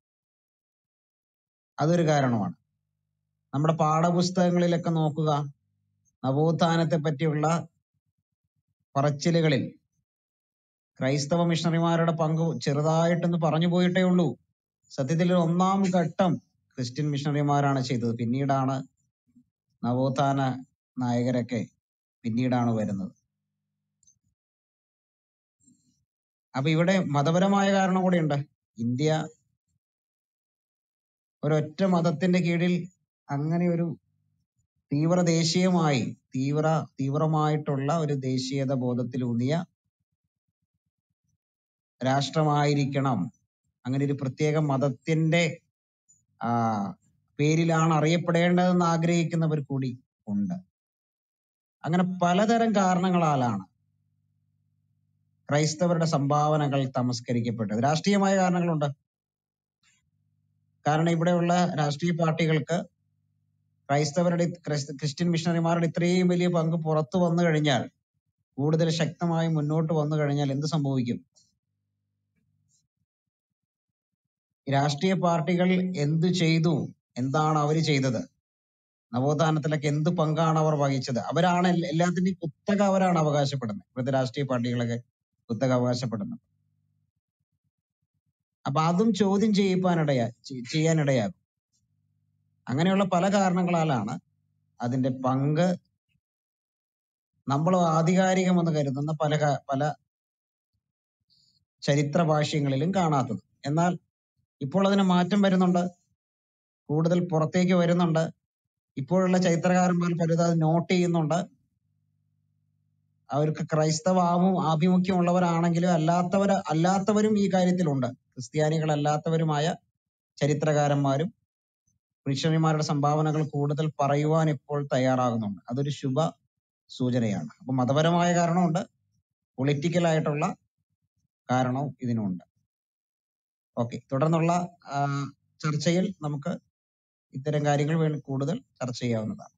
അതൊരു കാരണമാണ് നമ്മുടെ പാഠപുസ്തകങ്ങളിലൊക്കെ നോക്കുക നവോത്ഥാനത്തെ പറ്റിയുള്ള പറച്ചിലുകളിൽ ക്രൈസ്തവ മിഷണറിമാരുടെ പങ്ക് ചെറുതായിട്ടൊന്ന് പറഞ്ഞു പോയിട്ടേ ഉള്ളൂ സത്യത്തിൽ ഒന്നാം ഘട്ടം ക്രിസ്ത്യൻ മിഷണറിമാരാണ് ചെയ്തത് പിന്നീടാണ് നവോത്ഥാന നായകരൊക്കെ പിന്നീടാണ് വരുന്നത് അപ്പൊ ഇവിടെ മതപരമായ കാരണം കൂടെയുണ്ട് ഇന്ത്യ ഒരൊറ്റ മതത്തിന്റെ കീഴിൽ അങ്ങനെ ഒരു തീവ്ര ദേശീയമായി തീവ്ര തീവ്രമായിട്ടുള്ള ഒരു ദേശീയത ബോധത്തിലൂന്നിയ രാഷ്ട്രമായിരിക്കണം അങ്ങനെ ഒരു പ്രത്യേക മതത്തിന്റെ ആ പേരിലാണ് അറിയപ്പെടേണ്ടതെന്ന് ആഗ്രഹിക്കുന്നവർ കൂടി ഉണ്ട് അങ്ങനെ പലതരം കാരണങ്ങളാലാണ് ക്രൈസ്തവരുടെ സംഭാവനകൾ തമസ്കരിക്കപ്പെട്ടത് രാഷ്ട്രീയമായ കാരണങ്ങളുണ്ട് കാരണം ഇവിടെയുള്ള രാഷ്ട്രീയ പാർട്ടികൾക്ക് ക്രൈസ്തവരുടെ ക്രിസ്ത- ക്രിസ്ത്യൻ മിഷണറിമാരുടെ ഇത്രയും വലിയ പങ്ക് പുറത്തു വന്നു കഴിഞ്ഞാൽ കൂടുതൽ ശക്തമായി മുന്നോട്ട് വന്നു കഴിഞ്ഞാൽ എന്ത് സംഭവിക്കും ഈ രാഷ്ട്രീയ പാർട്ടികൾ എന്ത് ചെയ്തു എന്താണ് അവർ ചെയ്തത് നവോത്ഥാനത്തിലൊക്കെ എന്ത് പങ്കാണ് അവർ വഹിച്ചത് അവരാണ് എല്ലാ- എല്ലാത്തിന്റെയും കുത്തക അവരാണ് അവകാശപ്പെടുന്നത് ഇവിടുത്തെ രാഷ്ട്രീയ പാർട്ടികളൊക്കെ കുത്തക അവകാശപ്പെടുന്നത് അപ്പൊ അതും ചോദ്യം ചെയ്യിപ്പാനിടയാ ചെ- ചെയ്യാനിടയാകും അങ്ങനെയുള്ള പല കാരണങ്ങളാലാണ് അതിന്റെ പങ്ക് നമ്മൾ ആധികാരികമെന്ന് കരുതുന്ന പല ക- പല ചരിത്ര ഭാഷ്യങ്ങളിലും കാണാത്തത് എന്നാൽ ഇപ്പോൾ അതിന് മാറ്റം വരുന്നുണ്ട് കൂടുതൽ പുറത്തേക്ക് വരുന്നുണ്ട് ഇപ്പോഴുള്ള ചരിത്രകാരന്മാർ പലരും അത് നോട്ട് ചെയ്യുന്നുണ്ട് അവർക്ക് ക്രൈസ്തവ ആമു ആഭിമുഖ്യമുള്ളവരാണെങ്കിലും അല്ലാത്തവർ അല്ലാത്തവരും ഈ കാര്യത്തിലുണ്ട് ക്രിസ്ത്യാനികളല്ലാത്തവരുമായ ചരിത്രകാരന്മാരും മിഷണറിമാരുടെ സംഭാവനകൾ കൂടുതൽ പറയുവാൻ ഇപ്പോൾ തയ്യാറാകുന്നുണ്ട് അതൊരു ശുഭ സൂചനയാണ് അപ്പൊ മതപരമായ കാരണമുണ്ട് പൊളിറ്റിക്കൽ ആയിട്ടുള്ള കാരണവും ഇതിനുണ്ട് ഓക്കെ തുടർന്നുള്ള ആ, ചർച്ചയിൽ നമുക്ക് ഇത്തരം കാര്യങ്ങൾ വേണ്ടി കൂടുതൽ ചർച്ച ചെയ്യാവുന്നതാണ്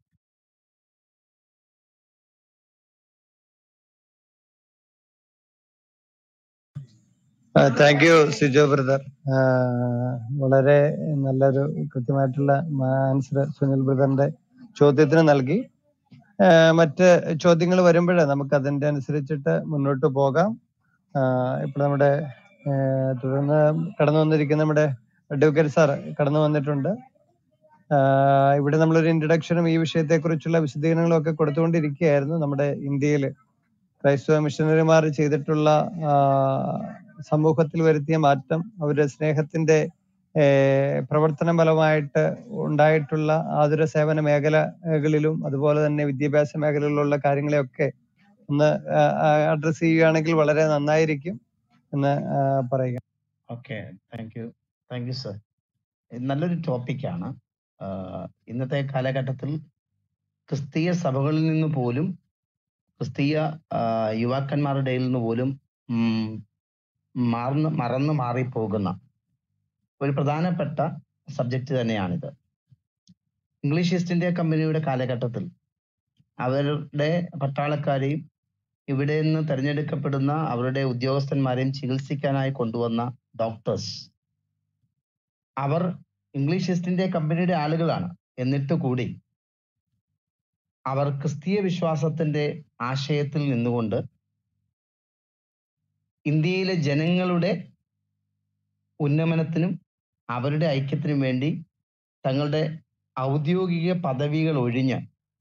താങ്ക് യു സിജോ ബ്രദർ വളരെ നല്ലൊരു കൃത്യമായിട്ടുള്ള ആൻസർ സുനിൽ ബ്രദറിന്റെ ചോദ്യത്തിന് നൽകി ആ, മറ്റ് ചോദ്യങ്ങൾ വരുമ്പോഴേ നമുക്ക് അതിന്റെ അനുസരിച്ചിട്ട് മുന്നോട്ട് പോകാം ഇപ്പോൾ നമ്മുടെ ആ, തുടർന്ന് കടന്നു വന്നിരിക്കുന്ന നമ്മുടെ അഡ്വക്കേറ്റ് സാർ കടന്നു വന്നിട്ടുണ്ട് ആ, ഇവിടെ നമ്മളൊരു ഇൻട്രഡക്ഷനും ഈ വിഷയത്തെക്കുറിച്ചുള്ള വിശദീകരണങ്ങളും ഒക്കെ കൊടുത്തുകൊണ്ടിരിക്കുകയായിരുന്നു നമ്മുടെ ഇന്ത്യയിൽ ക്രൈസ്തവ മിഷണറിമാർ ചെയ്തിട്ടുള്ള ആ, സമൂഹത്തിൽ വരുത്തിയ മാറ്റം അവരുടെ സ്നേഹത്തിന്റെ ഏർ, പ്രവർത്തന ഫലമായിട്ട് ഉണ്ടായിട്ടുള്ള ആതുര സേവന മേഖലകളിലും അതുപോലെ തന്നെ വിദ്യാഭ്യാസ മേഖലകളിലുള്ള കാര്യങ്ങളെയൊക്കെ ഒന്ന് അഡ്രസ് ചെയ്യുകയാണെങ്കിൽ വളരെ നന്നായിരിക്കും എന്ന് ആ, പറയുക okay thank you thank you sir നല്ലൊരു ടോപ്പിക്കാണ് ഇന്നത്തെ കാലഘട്ടത്തിൽ ക്രിസ്തീയ സഭകളിൽ നിന്ന് പോലും ക്രിസ്തീയ ആ, യുവാക്കന്മാരുടെ ഇടയിൽ നിന്ന് പോലും ഉം, മറന്ന് മറന്നു മാറിപ്പോകുന്ന ഒരു പ്രധാനപ്പെട്ട സബ്ജക്റ്റ് തന്നെയാണിത് ഇംഗ്ലീഷ് ഈസ്റ്റ് ഇന്ത്യ കമ്പനിയുടെ കാലഘട്ടത്തിൽ അവരുടെ പട്ടാളക്കാരെയും ഇവിടെ നിന്ന് തെരഞ്ഞെടുക്കപ്പെടുന്ന അവരുടെ ഉദ്യോഗസ്ഥന്മാരെയും ചികിത്സിക്കാനായി കൊണ്ടുവന്ന ഡോക്ടേഴ്സ് അവർ ഇംഗ്ലീഷ് ഈസ്റ്റ് ഇന്ത്യ കമ്പനിയുടെ ആളുകളാണ് എന്നിട്ട് കൂടി അവർ ക്രിസ്തീയ വിശ്വാസത്തിന്റെ ആശയത്തിൽ നിന്നുകൊണ്ട് ഇന്ത്യയിലെ ജനങ്ങളുടെ ഉന്നമനത്തിനും അവരുടെ ഐക്യത്തിനും വേണ്ടി തങ്ങളുടെ ഔദ്യോഗിക പദവികൾ ഒഴിഞ്ഞ്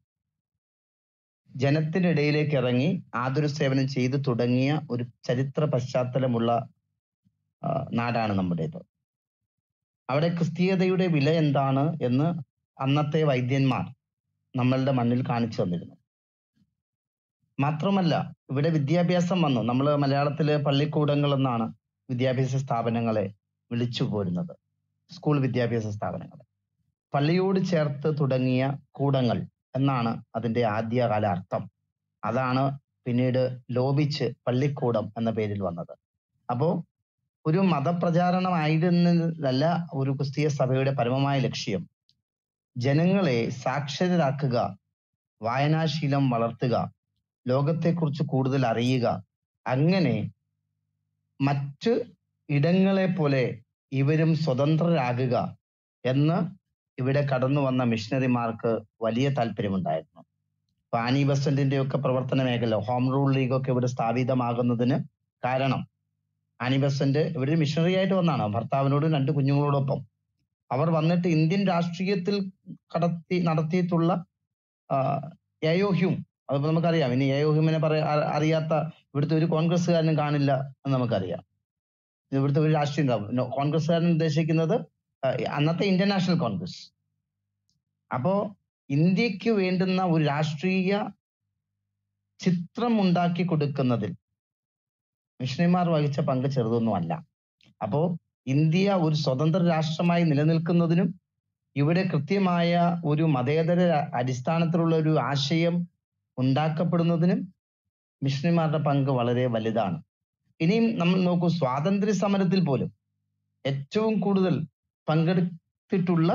ജനത്തിന്റെ ഇടയിലേക്ക് ഇറങ്ങി ആതുര സേവനം ചെയ്തു തുടങ്ങിയ ഒരു ചരിത്ര പശ്ചാത്തലമുള്ള ആ, നാടാണ് നമ്മുടേത് അവിടെ ക്രിസ്തീയതയുടെ വില എന്താണ് എന്ന് അന്നത്തെ വൈദ്യന്മാർ നമ്മളുടെ മണ്ണിൽ കാണിച്ചു തന്നിരുന്നു മാത്രമല്ല ഇവിടെ വിദ്യാഭ്യാസം വന്നു നമ്മൾ മലയാളത്തില് പള്ളിക്കൂടങ്ങൾ എന്നാണ് വിദ്യാഭ്യാസ സ്ഥാപനങ്ങളെ വിളിച്ചു പോരുന്നത് സ്കൂൾ വിദ്യാഭ്യാസ സ്ഥാപനങ്ങളെ പള്ളിയോട് ചേർത്ത് തുടങ്ങിയ കൂടങ്ങൾ എന്നാണ് അതിന്റെ ആദ്യകാല അർത്ഥം അതാണ് പിന്നീട് ലോപിച്ച് പള്ളിക്കൂടം എന്ന പേരിൽ വന്നത് അപ്പോ ഒരു മതപ്രചാരണമായിരുന്നതല്ല ഒരു ക്രിസ്തീയ സഭയുടെ പരമമായ ലക്ഷ്യം ജനങ്ങളെ സാക്ഷരരാക്കുക വായനാശീലം വളർത്തുക ലോകത്തെക്കുറിച്ച് കൂടുതൽ അറിയുക അങ്ങനെ മറ്റ് ഇടങ്ങളെ പോലെ ഇവരും സ്വതന്ത്രരാകുക എന്ന് ഇവിടെ കടന്നു വന്ന മിഷണറിമാർക്ക് വലിയ താല്പര്യമുണ്ടായിരുന്നു ഇപ്പൊ ആനി ബസന്റിന്റെ ഒക്കെ പ്രവർത്തന മേഖല ഹോം റൂൾ ലീഗ് ഒക്കെ ഇവിടെ സ്ഥാപിതമാകുന്നതിന് കാരണം ആനി ബസന്റ് ഇവര് മിഷണറി ആയിട്ട് വന്നാണ് ഭർത്താവിനോടും രണ്ട് കുഞ്ഞുങ്ങളോടൊപ്പം അവർ വന്നിട്ട് ഇന്ത്യൻ രാഷ്ട്രീയത്തിൽ കടത്തി നടത്തിയിട്ടുള്ള ഏയോഹ്യൂം അതിപ്പോ നമുക്കറിയാം ഇനി ഏയോഹ്യൂമിനെ പറയാ അ- അറിയാത്ത ഇവിടുത്തെ ഒരു കോൺഗ്രസ്സുകാരനും കാണില്ല എന്ന് നമുക്കറിയാം ഇവിടുത്തെ ഒരു രാഷ്ട്രീയ നേതാവ്. നോ, കോൺഗ്രസ്സുകാരൻ ഉദ്ദേശിക്കുന്നത് ആ, അന്നത്തെ ഇന്ത്യൻ നാഷണൽ കോൺഗ്രസ് അപ്പോ ഇന്ത്യക്ക് വേണ്ടുന്ന ഒരു രാഷ്ട്രീയ ചിത്രം ഉണ്ടാക്കി കൊടുക്കുന്നതിൽ മിഷണറിമാർ വഹിച്ച പങ്ക് ചെറുതൊന്നുമല്ല അപ്പോ ഇന്ത്യ ഒരു സ്വതന്ത്ര രാഷ്ട്രമായി നിലനിൽക്കുന്നതിനും ഇവിടെ കൃത്യമായ ഒരു മതേതര അടിസ്ഥാനത്തിലുള്ള ഒരു ആശയം ഉണ്ടാക്കപ്പെടുന്നതിനും മിഷണറിമാരുടെ പങ്ക് വളരെ വലുതാണ് ഇനിയും നമ്മൾ നോക്കൂ സ്വാതന്ത്ര്യ സമരത്തിൽ പോലും ഏറ്റവും കൂടുതൽ പങ്കെടുത്തിട്ടുള്ള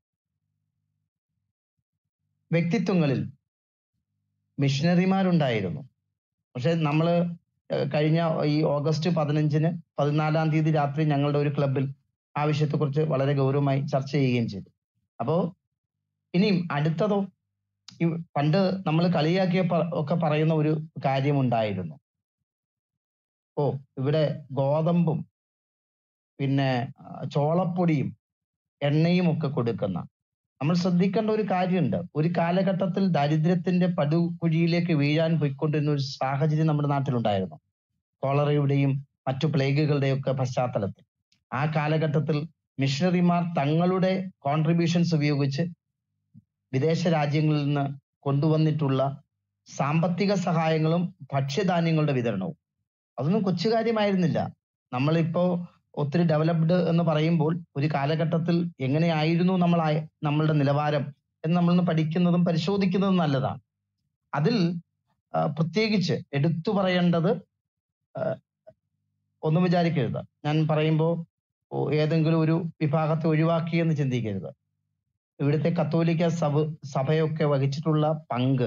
വ്യക്തിത്വങ്ങളിൽ മിഷണറിമാരുണ്ടായിരുന്നു പക്ഷെ നമ്മള് ഏഹ് കഴിഞ്ഞ ഈ ഓഗസ്റ്റ് പതിനഞ്ചിന് പതിനാലാം തീയതി രാത്രി ഞങ്ങളുടെ ഒരു ക്ലബിൽ ആ വിഷയത്തെക്കുറിച്ച് വളരെ ഗൗരവമായി ചർച്ച ചെയ്യുകയും ചെയ്തു അപ്പോ ഇനിയും അടുത്തതോ ഈ പണ്ട് നമ്മൾ കളിയാക്കിയ പ- ഒക്കെ പറയുന്ന ഒരു കാര്യമുണ്ടായിരുന്നു ഓ ഇവിടെ ഗോതമ്പും പിന്നെ ആ, ചോളപ്പൊടിയും എണ്ണയും ഒക്കെ കൊടുക്കുന്ന നമ്മൾ ശ്രദ്ധിക്കേണ്ട ഒരു കാര്യമുണ്ട് ഒരു കാലഘട്ടത്തിൽ ദാരിദ്ര്യത്തിന്റെ പടുകുഴിയിലേക്ക് വീഴാൻ പോയിക്കൊണ്ടിരുന്ന ഒരു സാഹചര്യം നമ്മുടെ നാട്ടിലുണ്ടായിരുന്നു കോളറയുടെയും മറ്റു പ്ലേഗുകളുടെയും ഒക്കെ പശ്ചാത്തലത്തിൽ ആ കാലഘട്ടത്തിൽ മിഷണറിമാർ തങ്ങളുടെ കോൺട്രിബ്യൂഷൻസ് ഉപയോഗിച്ച് വിദേശ രാജ്യങ്ങളിൽ നിന്ന് കൊണ്ടുവന്നിട്ടുള്ള സാമ്പത്തിക സഹായങ്ങളും ഭക്ഷ്യധാന്യങ്ങളുടെ വിതരണവും അതൊന്നും കൊച്ചു കാര്യമായിരുന്നില്ല നമ്മളിപ്പോ ഒത്തിരി ഡെവലപ്ഡ് എന്ന് പറയുമ്പോൾ ഒരു കാലഘട്ടത്തിൽ എങ്ങനെയായിരുന്നു നമ്മൾ നമ്മളുടെ നിലവാരം എന്ന് നമ്മളൊന്ന് പഠിക്കുന്നതും പരിശോധിക്കുന്നതും നല്ലതാണ് അതിൽ ആ, പ്രത്യേകിച്ച് എടുത്തു പറയേണ്ടത് ആ, ഒന്നും വിചാരിക്കരുത് ഞാൻ പറയുമ്പോൾ ഏതെങ്കിലും ഒരു വിഭാഗത്തെ ഒഴിവാക്കി എന്ന് ചിന്തിക്കരുത് ഇവിടുത്തെ കത്തോലിക്ക സഭ സഭയൊക്കെ വഹിച്ചിട്ടുള്ള പങ്ക്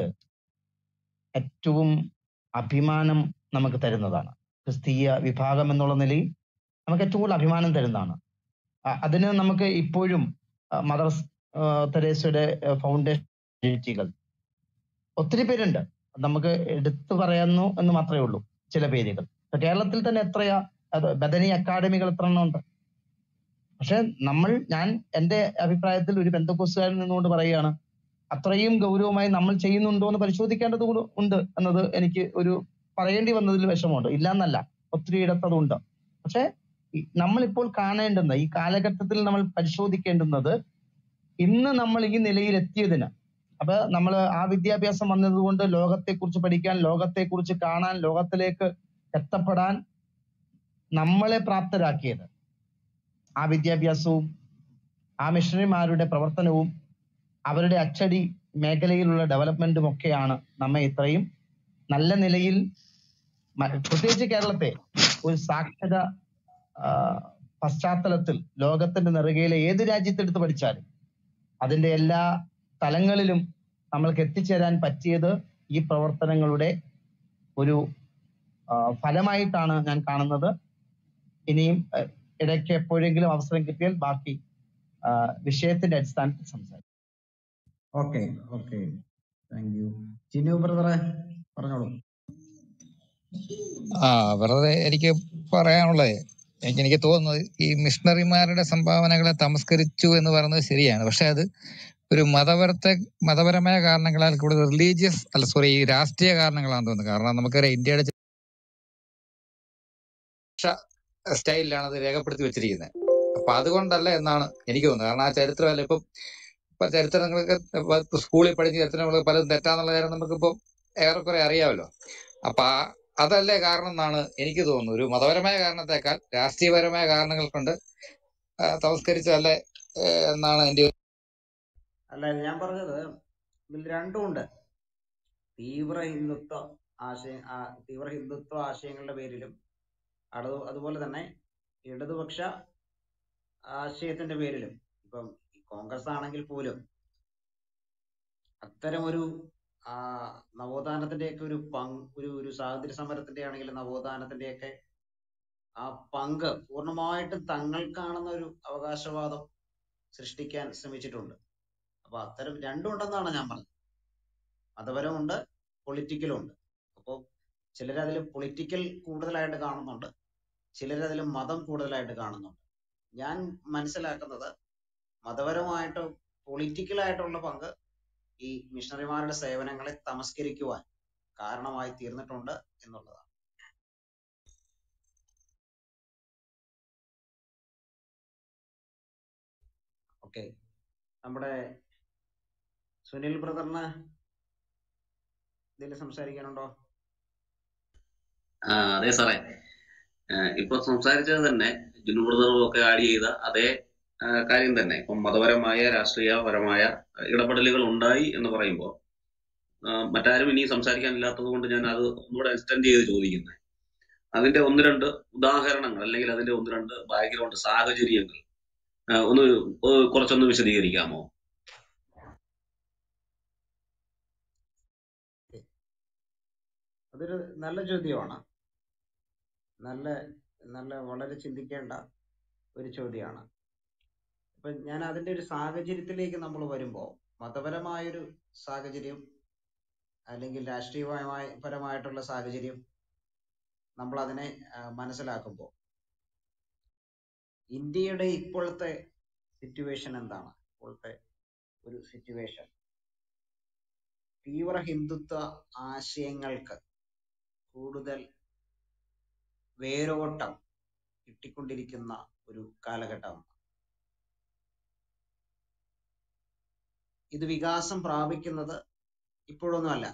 ഏറ്റവും അഭിമാനം നമുക്ക് തരുന്നതാണ് ക്രിസ്തീയ വിഭാഗം എന്നുള്ള നിലയിൽ നമുക്ക് ഏറ്റവും കൂടുതൽ അഭിമാനം തരുന്നതാണ് അ- അതിന് നമുക്ക് ഇപ്പോഴും അഹ് മദർ സ്- ആഹ് തെരേസയുടെ ഫൗണ്ടേഷൻ ഒത്തിരി പേരുണ്ട് നമുക്ക് എടുത്തു പറയാന്നു എന്ന് മാത്രമേ ഉള്ളൂ ചില പേരുകൾ ഇപ്പൊ കേരളത്തിൽ തന്നെ എത്രയാ അത് ബദനി അക്കാഡമികൾ എത്ര എണ്ണം ഉണ്ട് പക്ഷെ നമ്മൾ ഞാൻ എന്റെ അഭിപ്രായത്തിൽ ഒരു ബന്ധക്കോസുകാരൻ നിന്നുകൊണ്ട് പറയുകയാണ് അത്രയും ഗൗരവമായി നമ്മൾ ചെയ്യുന്നുണ്ടോ എന്ന് പരിശോധിക്കേണ്ടത് കൂടെ ഉണ്ട് എന്നത് എനിക്ക് ഒരു പറയേണ്ടി വന്നതിൽ വിഷമമുണ്ട് ഇല്ല എന്നല്ല ഒത്തിരി ഇടത്തതുണ്ട് പക്ഷെ ഈ നമ്മളിപ്പോൾ കാണേണ്ടുന്ന ഈ കാലഘട്ടത്തിൽ നമ്മൾ പരിശോധിക്കേണ്ടുന്നത് ഇന്ന് നമ്മൾ ഈ നിലയിൽ എത്തിയതിന് അപ്പൊ നമ്മൾ ആ വിദ്യാഭ്യാസം വന്നതുകൊണ്ട് ലോകത്തെ കുറിച്ച് പഠിക്കാൻ ലോകത്തെ കുറിച്ച് കാണാൻ ലോകത്തിലേക്ക് എത്തപ്പെടാൻ നമ്മളെ പ്രാപ്തരാക്കിയത് ആ വിദ്യാഭ്യാസവും ആ മിഷണറിമാരുടെ പ്രവർത്തനവും അവരുടെ അച്ചടി മേഖലയിലുള്ള ഡെവലപ്മെന്റും ഒക്കെയാണ് നമ്മെ ഇത്രയും നല്ല നിലയിൽ മ- പ്രത്യേകിച്ച് കേരളത്തെ ഒരു സാക്ഷര ആ, പശ്ചാത്തലത്തിൽ ലോകത്തിന്റെ നെറുകയിലെ ഏത് രാജ്യത്തെടുത്ത് പഠിച്ചാലും അതിന്റെ എല്ലാ തലങ്ങളിലും നമ്മൾക്ക് എത്തിച്ചേരാൻ പറ്റിയത് ഈ പ്രവർത്തനങ്ങളുടെ ഒരു ആ, ഫലമായിട്ടാണ് ഞാൻ കാണുന്നത് ഇനിയും ആ, ഇടയ്ക്ക് എപ്പോഴെങ്കിലും അവസരം കിട്ടിയാൽ ബാക്കി ആ, വിഷയത്തിന്റെ അടിസ്ഥാനത്തിൽ സംസാരിക്കും okay okay thank you Jinu ബ്രദറെ പറഞ്ഞോളൂ ആ വെറുതെ എനിക്ക് പറയാനുള്ളത് എനിക്ക് എനിക്ക് തോന്നുന്നത് ഈ മിഷണറിമാരുടെ സംഭാവനകളെ തമസ്കരിച്ചു എന്ന് പറയുന്നത് ശരിയാണ് പക്ഷെ അത് ഒരു മതപരത്തെ മതപരമായ കാരണങ്ങളാൽ കൂടുതൽ റിലീജിയസ് അല്ല സോറി ഈ രാഷ്ട്രീയ കാരണങ്ങളാണെന്ന് തോന്നുന്നു കാരണം നമുക്കറിയാം ഇന്ത്യയുടെ സ്റ്റൈലിലാണ് അത് രേഖപ്പെടുത്തി വെച്ചിരിക്കുന്നത് അപ്പൊ അതുകൊണ്ടല്ല എന്നാണ് എനിക്ക് തോന്നുന്നത് കാരണം ആ ചരിത്രമല്ല ഇപ്പം ഇപ്പൊ ചരിത്രങ്ങളൊക്കെ ഇപ്പൊ സ്കൂളിൽ പഠിച്ച ചരിത്രങ്ങൾ പലതും തെറ്റാന്നുള്ള കാര്യം നമുക്കിപ്പം ഏറെക്കുറെ അറിയാമല്ലോ അപ്പൊ ആ അതല്ലേ കാരണം എന്നാണ് എനിക്ക് തോന്നുന്നത് ഒരു മതപരമായ കാരണത്തെക്കാൾ രാഷ്ട്രീയപരമായ കാരണങ്ങൾ കൊണ്ട് ആ, തമസ്കരിച്ചതല്ലേ ഏ, എന്നാണ് എന്റെ ഒരു അല്ല ഞാൻ പറഞ്ഞത് ഇതിൽ രണ്ടും ഉണ്ട് തീവ്ര ഹിന്ദുത്വ ആശയ ആ, തീവ്ര ഹിന്ദുത്വ ആശയങ്ങളുടെ പേരിലും അത് അതുപോലെ തന്നെ ഇടതുപക്ഷ ആശയത്തിന്റെ പേരിലും ഇപ്പം ഈ കോൺഗ്രസ് ആണെങ്കിൽ പോലും അത്തരം ഒരു ആ, നവോത്ഥാനത്തിന്റെയൊക്കെ ഒരു പങ്ക് ഒരു ഒരു സ്വാതന്ത്ര്യ സമരത്തിന്റെ ആണെങ്കിലും നവോത്ഥാനത്തിന്റെയൊക്കെ ആ പങ്ക് പൂർണ്ണമായിട്ടും തങ്ങൾക്കാണെന്ന ഒരു അവകാശവാദം സൃഷ്ടിക്കാൻ ശ്രമിച്ചിട്ടുണ്ട് അപ്പൊ അത്തരം രണ്ടും ഉണ്ടെന്നാണ് ഞാൻ പറഞ്ഞത് മതപരമുണ്ട് പൊളിറ്റിക്കലും ഉണ്ട് അപ്പോൾ ചിലർ അതിൽ പൊളിറ്റിക്കൽ കൂടുതലായിട്ട് കാണുന്നുണ്ട് ചിലർ അതിൽ മതം കൂടുതലായിട്ട് കാണുന്നുണ്ട് ഞാൻ മനസ്സിലാക്കുന്നത് മതപരമായിട്ട് പൊളിറ്റിക്കലായിട്ടുള്ള പങ്ക് ഈ മിഷണറിമാരുടെ സേവനങ്ങളെ തമസ്കരിക്കുവാൻ കാരണമായി തീർന്നിട്ടുണ്ട് എന്നുള്ളതാണ് ഓക്കെ നമ്മുടെ സുനിൽ ബ്രദറിന് ഇതിൽ സംസാരിക്കാനുണ്ടോ ആ അതെ സാറേ ആ, ഇപ്പൊ സംസാരിച്ചത് തന്നെ ജിനു ബ്രദറും ഒക്കെ ആഡ് ചെയ്ത അതേ ആ, കാര്യം തന്നെ ഇപ്പം മതപരമായ രാഷ്ട്രീയപരമായ ഇടപെടലുകൾ ഉണ്ടായി എന്ന് പറയുമ്പോൾ മറ്റാരും ഇനി സംസാരിക്കാനില്ലാത്തത് കൊണ്ട് ഞാൻ അത് ഒന്നുകൂടെ എക്സ്റ്റെൻഡ് ചെയ്ത് ചോദിക്കുന്നത് അതിന്റെ ഒന്ന് രണ്ട് ഉദാഹരണങ്ങൾ അല്ലെങ്കിൽ അതിന്റെ ഒന്ന് രണ്ട് ബാക്ക്ഗ്രൗണ്ട് സാഹചര്യങ്ങൾ ആ, ഒന്ന് ഏഹ് കുറച്ചൊന്ന് വിശദീകരിക്കാമോ അതൊരു നല്ല ചോദ്യമാണ് നല്ല നല്ല വളരെ ചിന്തിക്കേണ്ട ഒരു ചോദ്യമാണ് അപ്പൊ ഞാൻ അതിന്റെ ഒരു സാഹചര്യത്തിലേക്ക് നമ്മൾ വരുമ്പോൾ മതപരമായൊരു സാഹചര്യം അല്ലെങ്കിൽ രാഷ്ട്രീയപരമായ പരമായിട്ടുള്ള സാഹചര്യം നമ്മൾ അതിനെ ആ, മനസ്സിലാക്കുമ്പോൾ ഇന്ത്യയുടെ ഇപ്പോഴത്തെ സിറ്റുവേഷൻ എന്താണ് ഇപ്പോഴത്തെ ഒരു സിറ്റുവേഷൻ തീവ്ര ഹിന്ദുത്വ ആശയങ്ങൾക്ക് കൂടുതൽ വേരോട്ടം കിട്ടിക്കൊണ്ടിരിക്കുന്ന ഒരു കാലഘട്ടമാണ് ഇത് വികാസം പ്രാപിക്കുന്നത് ഇപ്പോഴൊന്നുമല്ല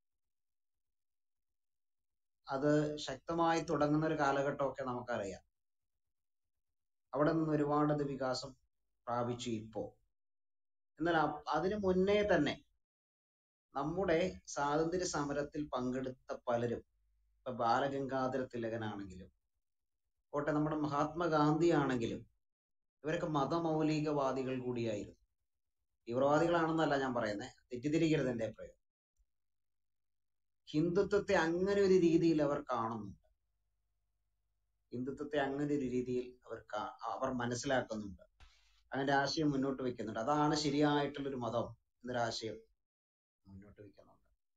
അത് ശക്തമായി തുടങ്ങുന്ന ഒരു കാലഘട്ടമൊക്കെ നമുക്കറിയാം അവിടെ നിന്ന് ഒരുപാട് അത് വികാസം പ്രാപിച്ചു ഇപ്പോ എന്നാൽ അ- അതിനു മുന്നേ തന്നെ നമ്മുടെ സ്വാതന്ത്ര്യ സമരത്തിൽ പങ്കെടുത്ത പലരും ഇപ്പൊ ബാലഗംഗാധര തിലകനാണെങ്കിലും പോട്ടെ നമ്മുടെ മഹാത്മാഗാന്ധി ആണെങ്കിലും ഇവരൊക്കെ മതമൗലികവാദികൾ കൂടിയായിരുന്നു തീവ്രവാദികളാണെന്നല്ല ഞാൻ പറയുന്നത് തെറ്റിദ്ധരിക്കരുത് എന്റെ അഭിപ്രായം ഹിന്ദുത്വത്തെ അങ്ങനെ ഒരു രീതിയിൽ അവർ കാണുന്നുണ്ട് ഹിന്ദുത്വത്തെ അങ്ങനെ ഒരു രീതിയിൽ അവർ കാ- അവർ മനസ്സിലാക്കുന്നുണ്ട് അങ്ങനെ ആശയം മുന്നോട്ട് വെക്കുന്നുണ്ട് അതാണ് ശരിയായിട്ടുള്ള ഒരു മതം എന്നൊരു ആശയം മുന്നോട്ട് വെക്കുന്നുണ്ട്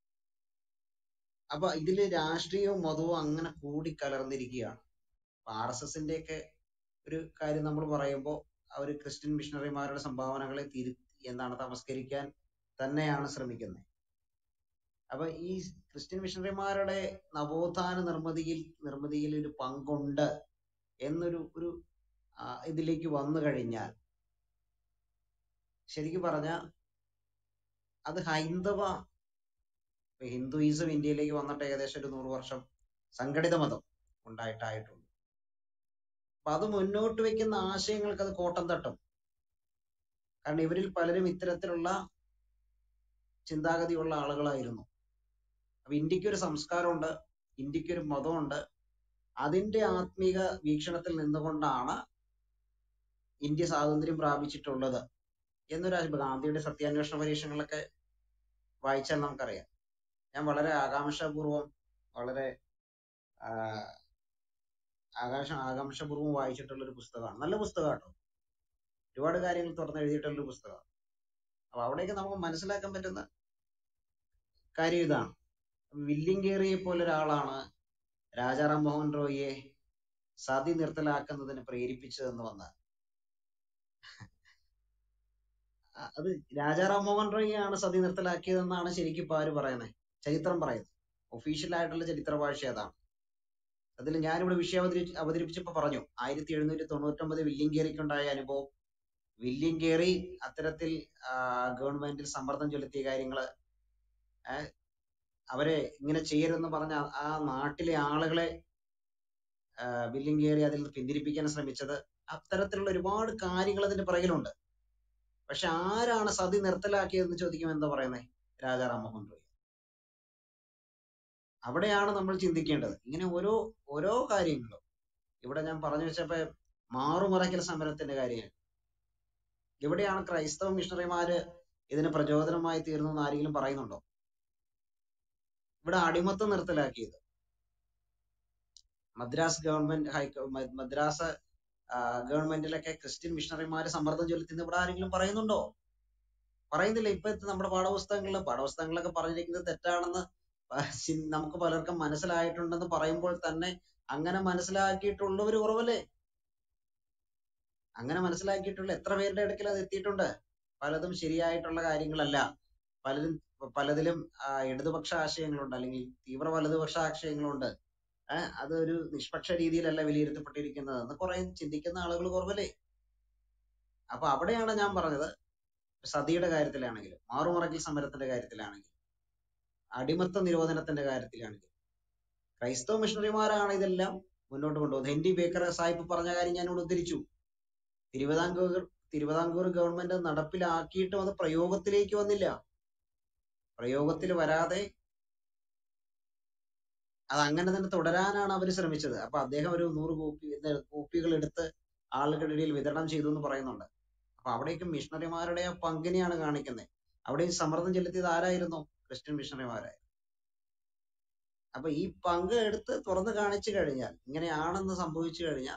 അപ്പൊ ഇതില് രാഷ്ട്രീയവും മതവും അങ്ങനെ കൂടിക്കലർന്നിരിക്കുകയാണ് ആർ എസ് എസിന്റെ ഒക്കെ ഒരു കാര്യം നമ്മൾ പറയുമ്പോൾ അവർ ക്രിസ്ത്യൻ മിഷണറിമാരുടെ സംഭാവനകളെ തിരു എന്താണ് തമസ്കരിക്കാൻ തന്നെയാണ് ശ്രമിക്കുന്നത് അപ്പൊ ഈ ക്രിസ്ത്യൻ മിഷണറിമാരുടെ നവോത്ഥാന നിർമ്മിതിയിൽ നിർമ്മിതിയിൽ ഒരു പങ്കുണ്ട് എന്നൊരു ഒരു ആ, ഇതിലേക്ക് വന്നു കഴിഞ്ഞാൽ ശരിക്കും പറഞ്ഞാൽ അത് ഹൈന്ദവ ഇപ്പൊ ഹിന്ദുയിസം ഇന്ത്യയിലേക്ക് വന്നിട്ട് ഏകദേശം ഒരു നൂറ് വർഷം സംഘടിത മതം ഉണ്ടായിട്ടായിട്ടുണ്ട് അപ്പൊ അത് മുന്നോട്ട് വെക്കുന്ന ആശയങ്ങൾക്ക് അത് കോട്ടം തട്ടും കാരണം ഇവരിൽ പലരും ഇത്തരത്തിലുള്ള ചിന്താഗതിയുള്ള ആളുകളായിരുന്നു അപ്പൊ ഇന്ത്യക്ക് ഒരു സംസ്കാരമുണ്ട് ഇന്ത്യക്ക് ഒരു മതമുണ്ട് അതിന്റെ ആത്മീക വീക്ഷണത്തിൽ നിന്നുകൊണ്ടാണ് ഇന്ത്യ സ്വാതന്ത്ര്യം പ്രാപിച്ചിട്ടുള്ളത് എന്നൊരു ആശയം. ഇപ്പൊ ഗാന്ധിയുടെ സത്യാന്വേഷണ പരീക്ഷണങ്ങളൊക്കെ വായിച്ചാൽ നമുക്കറിയാം ഞാൻ വളരെ ആകാംക്ഷാപൂർവം വളരെ ആ, ആകാശ ആകാംക്ഷപൂർവ്വം വായിച്ചിട്ടുള്ള ഒരു പുസ്തകമാണ് നല്ല പുസ്തകമാണ് കേട്ടോ ഒരുപാട് കാര്യങ്ങൾ തുറന്ന് എഴുതിയിട്ടുള്ള ഒരു പുസ്തകമാണ് അപ്പൊ അവിടേക്ക് നമുക്ക് മനസ്സിലാക്കാൻ പറ്റുന്ന കാര്യം ഇതാണ് വില്ലിംഗേറിയെ പോലെ ഒരാളാണ് രാജാറാം മോഹൻ റോയിയെ സതി നിർത്തലാക്കുന്നതിന് പ്രേരിപ്പിച്ചതെന്ന് വന്ന അ- അത് രാജാറാം മോഹൻ റോയിയാണ് സതി നിർത്തലാക്കിയതെന്നാണ് ശരിക്കും ഇപ്പൊ ആര് പറയുന്നത് ചരിത്രം പറയുന്നത് ഒഫീഷ്യൽ ആയിട്ടുള്ള ചരിത്ര ഭാഷ അതാണ് അതിൽ ഞാനിവിടെ വിഷയം അവതരി അവതരിപ്പിച്ചപ്പോ പറഞ്ഞു ആയിരത്തി എഴുന്നൂറ്റി തൊണ്ണൂറ്റൊമ്പത് വില്ലിംഗേറിക്കുണ്ടായ അനുഭവം വില്ലിംഗേറി അത്തരത്തിൽ ആ, ഗവൺമെന്റിൽ സമ്മർദ്ദം ചെലുത്തിയ കാര്യങ്ങള് ഏ, അവരെ ഇങ്ങനെ ചെയ്യരുതെന്ന് പറഞ്ഞ ആ ആ നാട്ടിലെ ആളുകളെ ആ, വില്ലിംഗേറി അതിൽ നിന്ന് പിന്തിരിപ്പിക്കാൻ ശ്രമിച്ചത് അത്തരത്തിലുള്ള ഒരുപാട് കാര്യങ്ങൾ അതിന്റെ പിറകിലുണ്ട് പക്ഷെ ആരാണ് സതി നിർത്തലാക്കിയതെന്ന് ചോദിക്കുമ്പോൾ എന്താ പറയുന്നത് രാജാറാം മോഹൻ റോയ് അവിടെയാണ് നമ്മൾ ചിന്തിക്കേണ്ടത് ഇങ്ങനെ ഓരോ ഓരോ കാര്യങ്ങളും ഇവിടെ ഞാൻ പറഞ്ഞു വെച്ചപ്പോ മാറുമറയ്ക്കൽ സമരത്തിന്റെ കാര്യം എവിടെയാണ് ക്രൈസ്തവ മിഷണറിമാര് ഇതിന് പ്രചോദനമായി തീർന്നെന്ന് ആരെങ്കിലും പറയുന്നുണ്ടോ ഇവിടെ അടിമത്തം നിർത്തലാക്കിയത് മദ്രാസ് ഗവൺമെന്റ് ഹൈക്കോ മ- മദ്രാസ് ആ, ഗവൺമെന്റിലൊക്കെ ക്രിസ്ത്യൻ മിഷണറിമാര് സമ്മർദ്ദം ചെലുത്തുന്ന ഇവിടെ ആരെങ്കിലും പറയുന്നുണ്ടോ പറയുന്നില്ല ഇപ്പൊ നമ്മുടെ പാഠപുസ്തകങ്ങളില് പാഠപുസ്തകങ്ങളിലൊക്കെ പറഞ്ഞിരിക്കുന്നത് തെറ്റാണെന്ന് പ- ചി- നമുക്ക് പലർക്കും മനസ്സിലായിട്ടുണ്ടെന്ന് പറയുമ്പോൾ തന്നെ അങ്ങനെ മനസ്സിലാക്കിയിട്ടുള്ളവർ കുറവല്ലേ അങ്ങനെ മനസ്സിലാക്കിയിട്ടുള്ള എത്ര പേരുടെ അടുക്കൽ അത് എത്തിയിട്ടുണ്ട് പലതും ശരിയായിട്ടുള്ള കാര്യങ്ങളല്ല പലരും പലതിലും ആ, ഇടതുപക്ഷ ആശയങ്ങളുണ്ട് അല്ലെങ്കിൽ തീവ്ര വലതുപക്ഷ ആശയങ്ങളുണ്ട് ഏഹ് അതൊരു നിഷ്പക്ഷ രീതിയിലല്ല വിലയിരുത്തപ്പെട്ടിരിക്കുന്നത് എന്ന് കുറെ ചിന്തിക്കുന്ന ആളുകൾ കുറവല്ലേ അപ്പൊ അവിടെയാണ് ഞാൻ പറഞ്ഞത് സതിയുടെ കാര്യത്തിലാണെങ്കിലും മാറുമറക്കൽ സമരത്തിന്റെ കാര്യത്തിലാണെങ്കിലും അടിമത്ത നിരോധനത്തിന്റെ കാര്യത്തിലാണെങ്കിലും ക്രൈസ്തവ മിഷണറിമാരാണ് ഇതെല്ലാം മുന്നോട്ട് കൊണ്ടുപോകുന്നത് ഹെൻറി ബേക്കർ സാഹിബ് പറഞ്ഞ കാര്യം ഞാൻ ഇവിടെ ഉദ്ധരിച്ചു തിരുവിതാംകൂർ തിരുവിതാംകൂർ ഗവൺമെന്റ് നടപ്പിലാക്കിയിട്ടും അത് പ്രയോഗത്തിലേക്ക് വന്നില്ല പ്രയോഗത്തിൽ വരാതെ അത് അങ്ങനെ തന്നെ തുടരാനാണ് അവർ ശ്രമിച്ചത് അപ്പൊ അദ്ദേഹം ഒരു നൂറ് കോപ്പി ഇത് കോപ്പികൾ എടുത്ത് ആളുകളുടെ ഇടയിൽ വിതരണം ചെയ്തു എന്ന് പറയുന്നുണ്ട് അപ്പൊ അവിടേക്ക് മിഷണറിമാരുടെ ആ പങ്കിനെയാണ് കാണിക്കുന്നത് അവിടെ ഈ സമ്മർദ്ദം ചെലുത്തിയത് ആരായിരുന്നു ക്രിസ്ത്യൻ മിഷണറിമാരായിരുന്നു അപ്പൊ ഈ പങ്ക് എടുത്ത് തുറന്നു കാണിച്ചു കഴിഞ്ഞാൽ ഇങ്ങനെയാണെന്ന് സംഭവിച്ചു കഴിഞ്ഞാൽ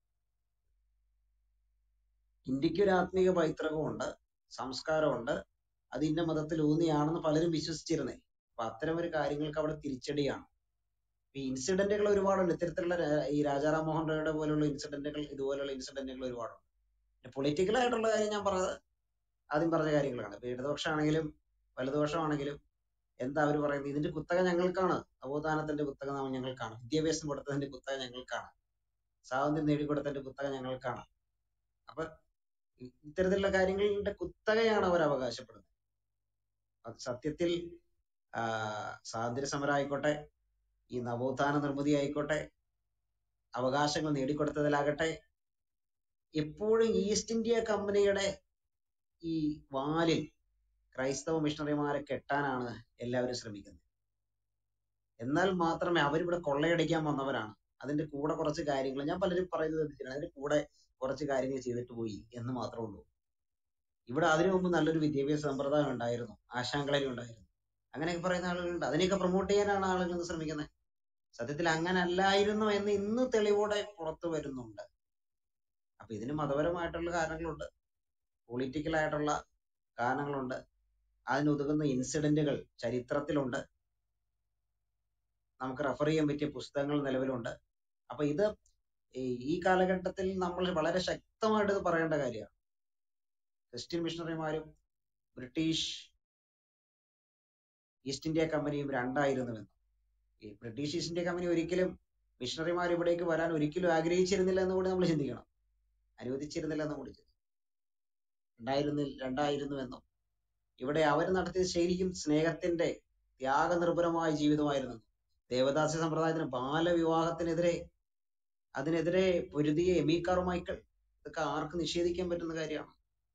ഇന്ത്യക്ക് ഒരു ആത്മീക പൈതൃകമുണ്ട് സംസ്കാരമുണ്ട് അത് ഇന്ന മതത്തിൽ ഊന്നിയാണെന്ന് പലരും വിശ്വസിച്ചിരുന്നേ അപ്പൊ അത്തരം ഒരു കാര്യങ്ങൾക്ക് അവിടെ തിരിച്ചടിയാണ് ഈ ഇൻസിഡന്റുകൾ ഒരുപാടുണ്ട് ഇത്തരത്തിലുള്ള രാ- ഈ രാജാറാം മോഹൻ റോയുടെ പോലുള്ള ഇൻസിഡന്റുകൾ ഇതുപോലുള്ള ഇൻസിഡന്റുകൾ ഒരുപാടുണ്ട് പൊളിറ്റിക്കൽ ആയിട്ടുള്ള കാര്യം ഞാൻ പറഞ്ഞത് ആദ്യം പറഞ്ഞ കാര്യങ്ങളാണ് ഇപ്പൊ ഇടതുപക്ഷമാണെങ്കിലും വലതുപക്ഷമാണെങ്കിലും എന്താ അവർ പറയുന്നത് ഇതിന്റെ കുത്തക ഞങ്ങൾക്കാണ് നവോത്ഥാനത്തിന്റെ കുത്തക നാം ഞങ്ങൾക്കാണ് വിദ്യാഭ്യാസം കൊടുത്തതിന്റെ കുത്തക ഞങ്ങൾക്കാണ് സ്വാതന്ത്ര്യം നേടിക്കൊടുത്തതിന്റെ കുത്തക ഞങ്ങൾക്കാണ് അപ്പൊ ഇ- ഇത്തരത്തിലുള്ള കാര്യങ്ങളുടെ കുത്തകയാണ് അവർ അവകാശപ്പെടുന്നത് അത് സത്യത്തിൽ ആ, സ്വാതന്ത്ര്യ സമരം ആയിക്കോട്ടെ ഈ നവോത്ഥാന നിർമ്മിതി ആയിക്കോട്ടെ അവകാശങ്ങൾ നേടിക്കൊടുത്തതിലാകട്ടെ എപ്പോഴും ഈസ്റ്റ് ഇന്ത്യ കമ്പനിയുടെ ഈ വാലിൽ ക്രൈസ്തവ മിഷണറിമാരെ കെട്ടാനാണ് എല്ലാവരും ശ്രമിക്കുന്നത് എന്നാൽ മാത്രമേ അവരിവിടെ കൊള്ളയടിക്കാൻ വന്നവരാണ് അതിന്റെ കൂടെ കുറച്ച് കാര്യങ്ങൾ ഞാൻ പലരും പറയുന്നത് കേട്ടിട്ടുണ്ട് അതിന്റെ കൂടെ കുറച്ച് കാര്യങ്ങൾ ചെയ്തിട്ട് പോയി എന്ന് മാത്രമേ ഉള്ളൂ ഇവിടെ അതിനു മുമ്പ് നല്ലൊരു വിദ്യാഭ്യാസ സമ്പ്രദായം ഉണ്ടായിരുന്നു ആശാങ്കളരി ഉണ്ടായിരുന്നു അങ്ങനെയൊക്കെ പറയുന്ന ആളുകളുണ്ട് അതിനെയൊക്കെ പ്രൊമോട്ട് ചെയ്യാനാണ് ആളുകൾ ഇന്ന് ശ്രമിക്കുന്നത് സത്യത്തിൽ അങ്ങനെ അല്ലായിരുന്നു എന്ന് ഇന്ന് തെളിവോടെ പുറത്തു വരുന്നുണ്ട് അപ്പൊ ഇതിന് മതപരമായിട്ടുള്ള കാരണങ്ങളുണ്ട് പൊളിറ്റിക്കൽ ആയിട്ടുള്ള കാരണങ്ങളുണ്ട് അതിനുതകുന്ന ഇൻസിഡന്റുകൾ ചരിത്രത്തിലുണ്ട് നമുക്ക് റെഫർ ചെയ്യാൻ പറ്റിയ പുസ്തകങ്ങൾ നിലവിലുണ്ട് അപ്പൊ ഇത് ഈ ഈ കാലഘട്ടത്തിൽ നമ്മൾ വളരെ ശക്തമായിട്ട് ഇത് പറയേണ്ട കാര്യമാണ് ക്രിസ്ത്യൻ മിഷണറിമാരും ബ്രിട്ടീഷ് ഈസ്റ്റ് ഇന്ത്യ കമ്പനിയും രണ്ടായിരുന്നുവെന്നും ഈ ബ്രിട്ടീഷ് ഈസ്റ്റ് ഇന്ത്യ കമ്പനി ഒരിക്കലും മിഷണറിമാർ ഇവിടേക്ക് വരാൻ ഒരിക്കലും ആഗ്രഹിച്ചിരുന്നില്ല എന്ന് കൂടി നമ്മൾ ചിന്തിക്കണം അനുവദിച്ചിരുന്നില്ല എന്ന് കൂടി ചിന്തിക്കണം രണ്ടായിരുന്നില്ല രണ്ടായിരുന്നുവെന്നും ഇവിടെ അവർ നടത്തിയത് ശരിക്കും സ്നേഹത്തിന്റെ ത്യാഗനിർഭരമായ ജീവിതമായിരുന്നു ദേവദാസി സമ്പ്രദായത്തിന് ബാലവിവാഹത്തിനെതിരെ അതിനെതിരെ പൊരുതിയ എമീക്കാർ മൈക്കിൾ ഇതൊക്കെ ആർക്ക് നിഷേധിക്കാൻ പറ്റുന്ന കാര്യമാണ്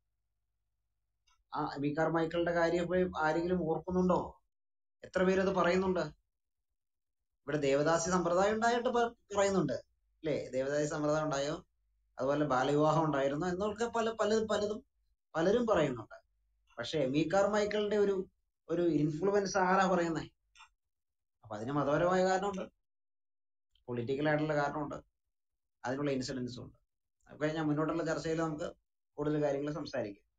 ആ എമീക്കാർ മൈക്കിളിന്റെ കാര്യം ഇപ്പൊ ആരെങ്കിലും ഓർക്കുന്നുണ്ടോ എത്ര പേര് അത് പറയുന്നുണ്ട് ഇവിടെ ദേവദാസി സമ്പ്രദായം ഉണ്ടായിട്ട് പ- പറയുന്നുണ്ട് അല്ലേ ദേവദാസി സമ്പ്രദായം ഉണ്ടായോ അതുപോലെ ബാലവിവാഹം ഉണ്ടായിരുന്നു എന്നൊക്കെ പല പല പലതും പലരും പറയുന്നുണ്ട് പക്ഷെ എമീക്കാർ മൈക്കിളിന്റെ ഒരു ഒരു ഇൻഫ്ലുവൻസ് ആരാ പറയുന്നത് അപ്പൊ അതിന് മതപരമായ കാരണമുണ്ട് പൊളിറ്റിക്കൽ ആയിട്ടുള്ള കാരണമുണ്ട് അതിനുള്ള ഇൻസിഡൻസും ഉണ്ട് അതൊക്കെ ഞാൻ മുന്നോട്ടുള്ള ചർച്ചയിൽ നമുക്ക് കൂടുതൽ കാര്യങ്ങൾ സംസാരിക്കാം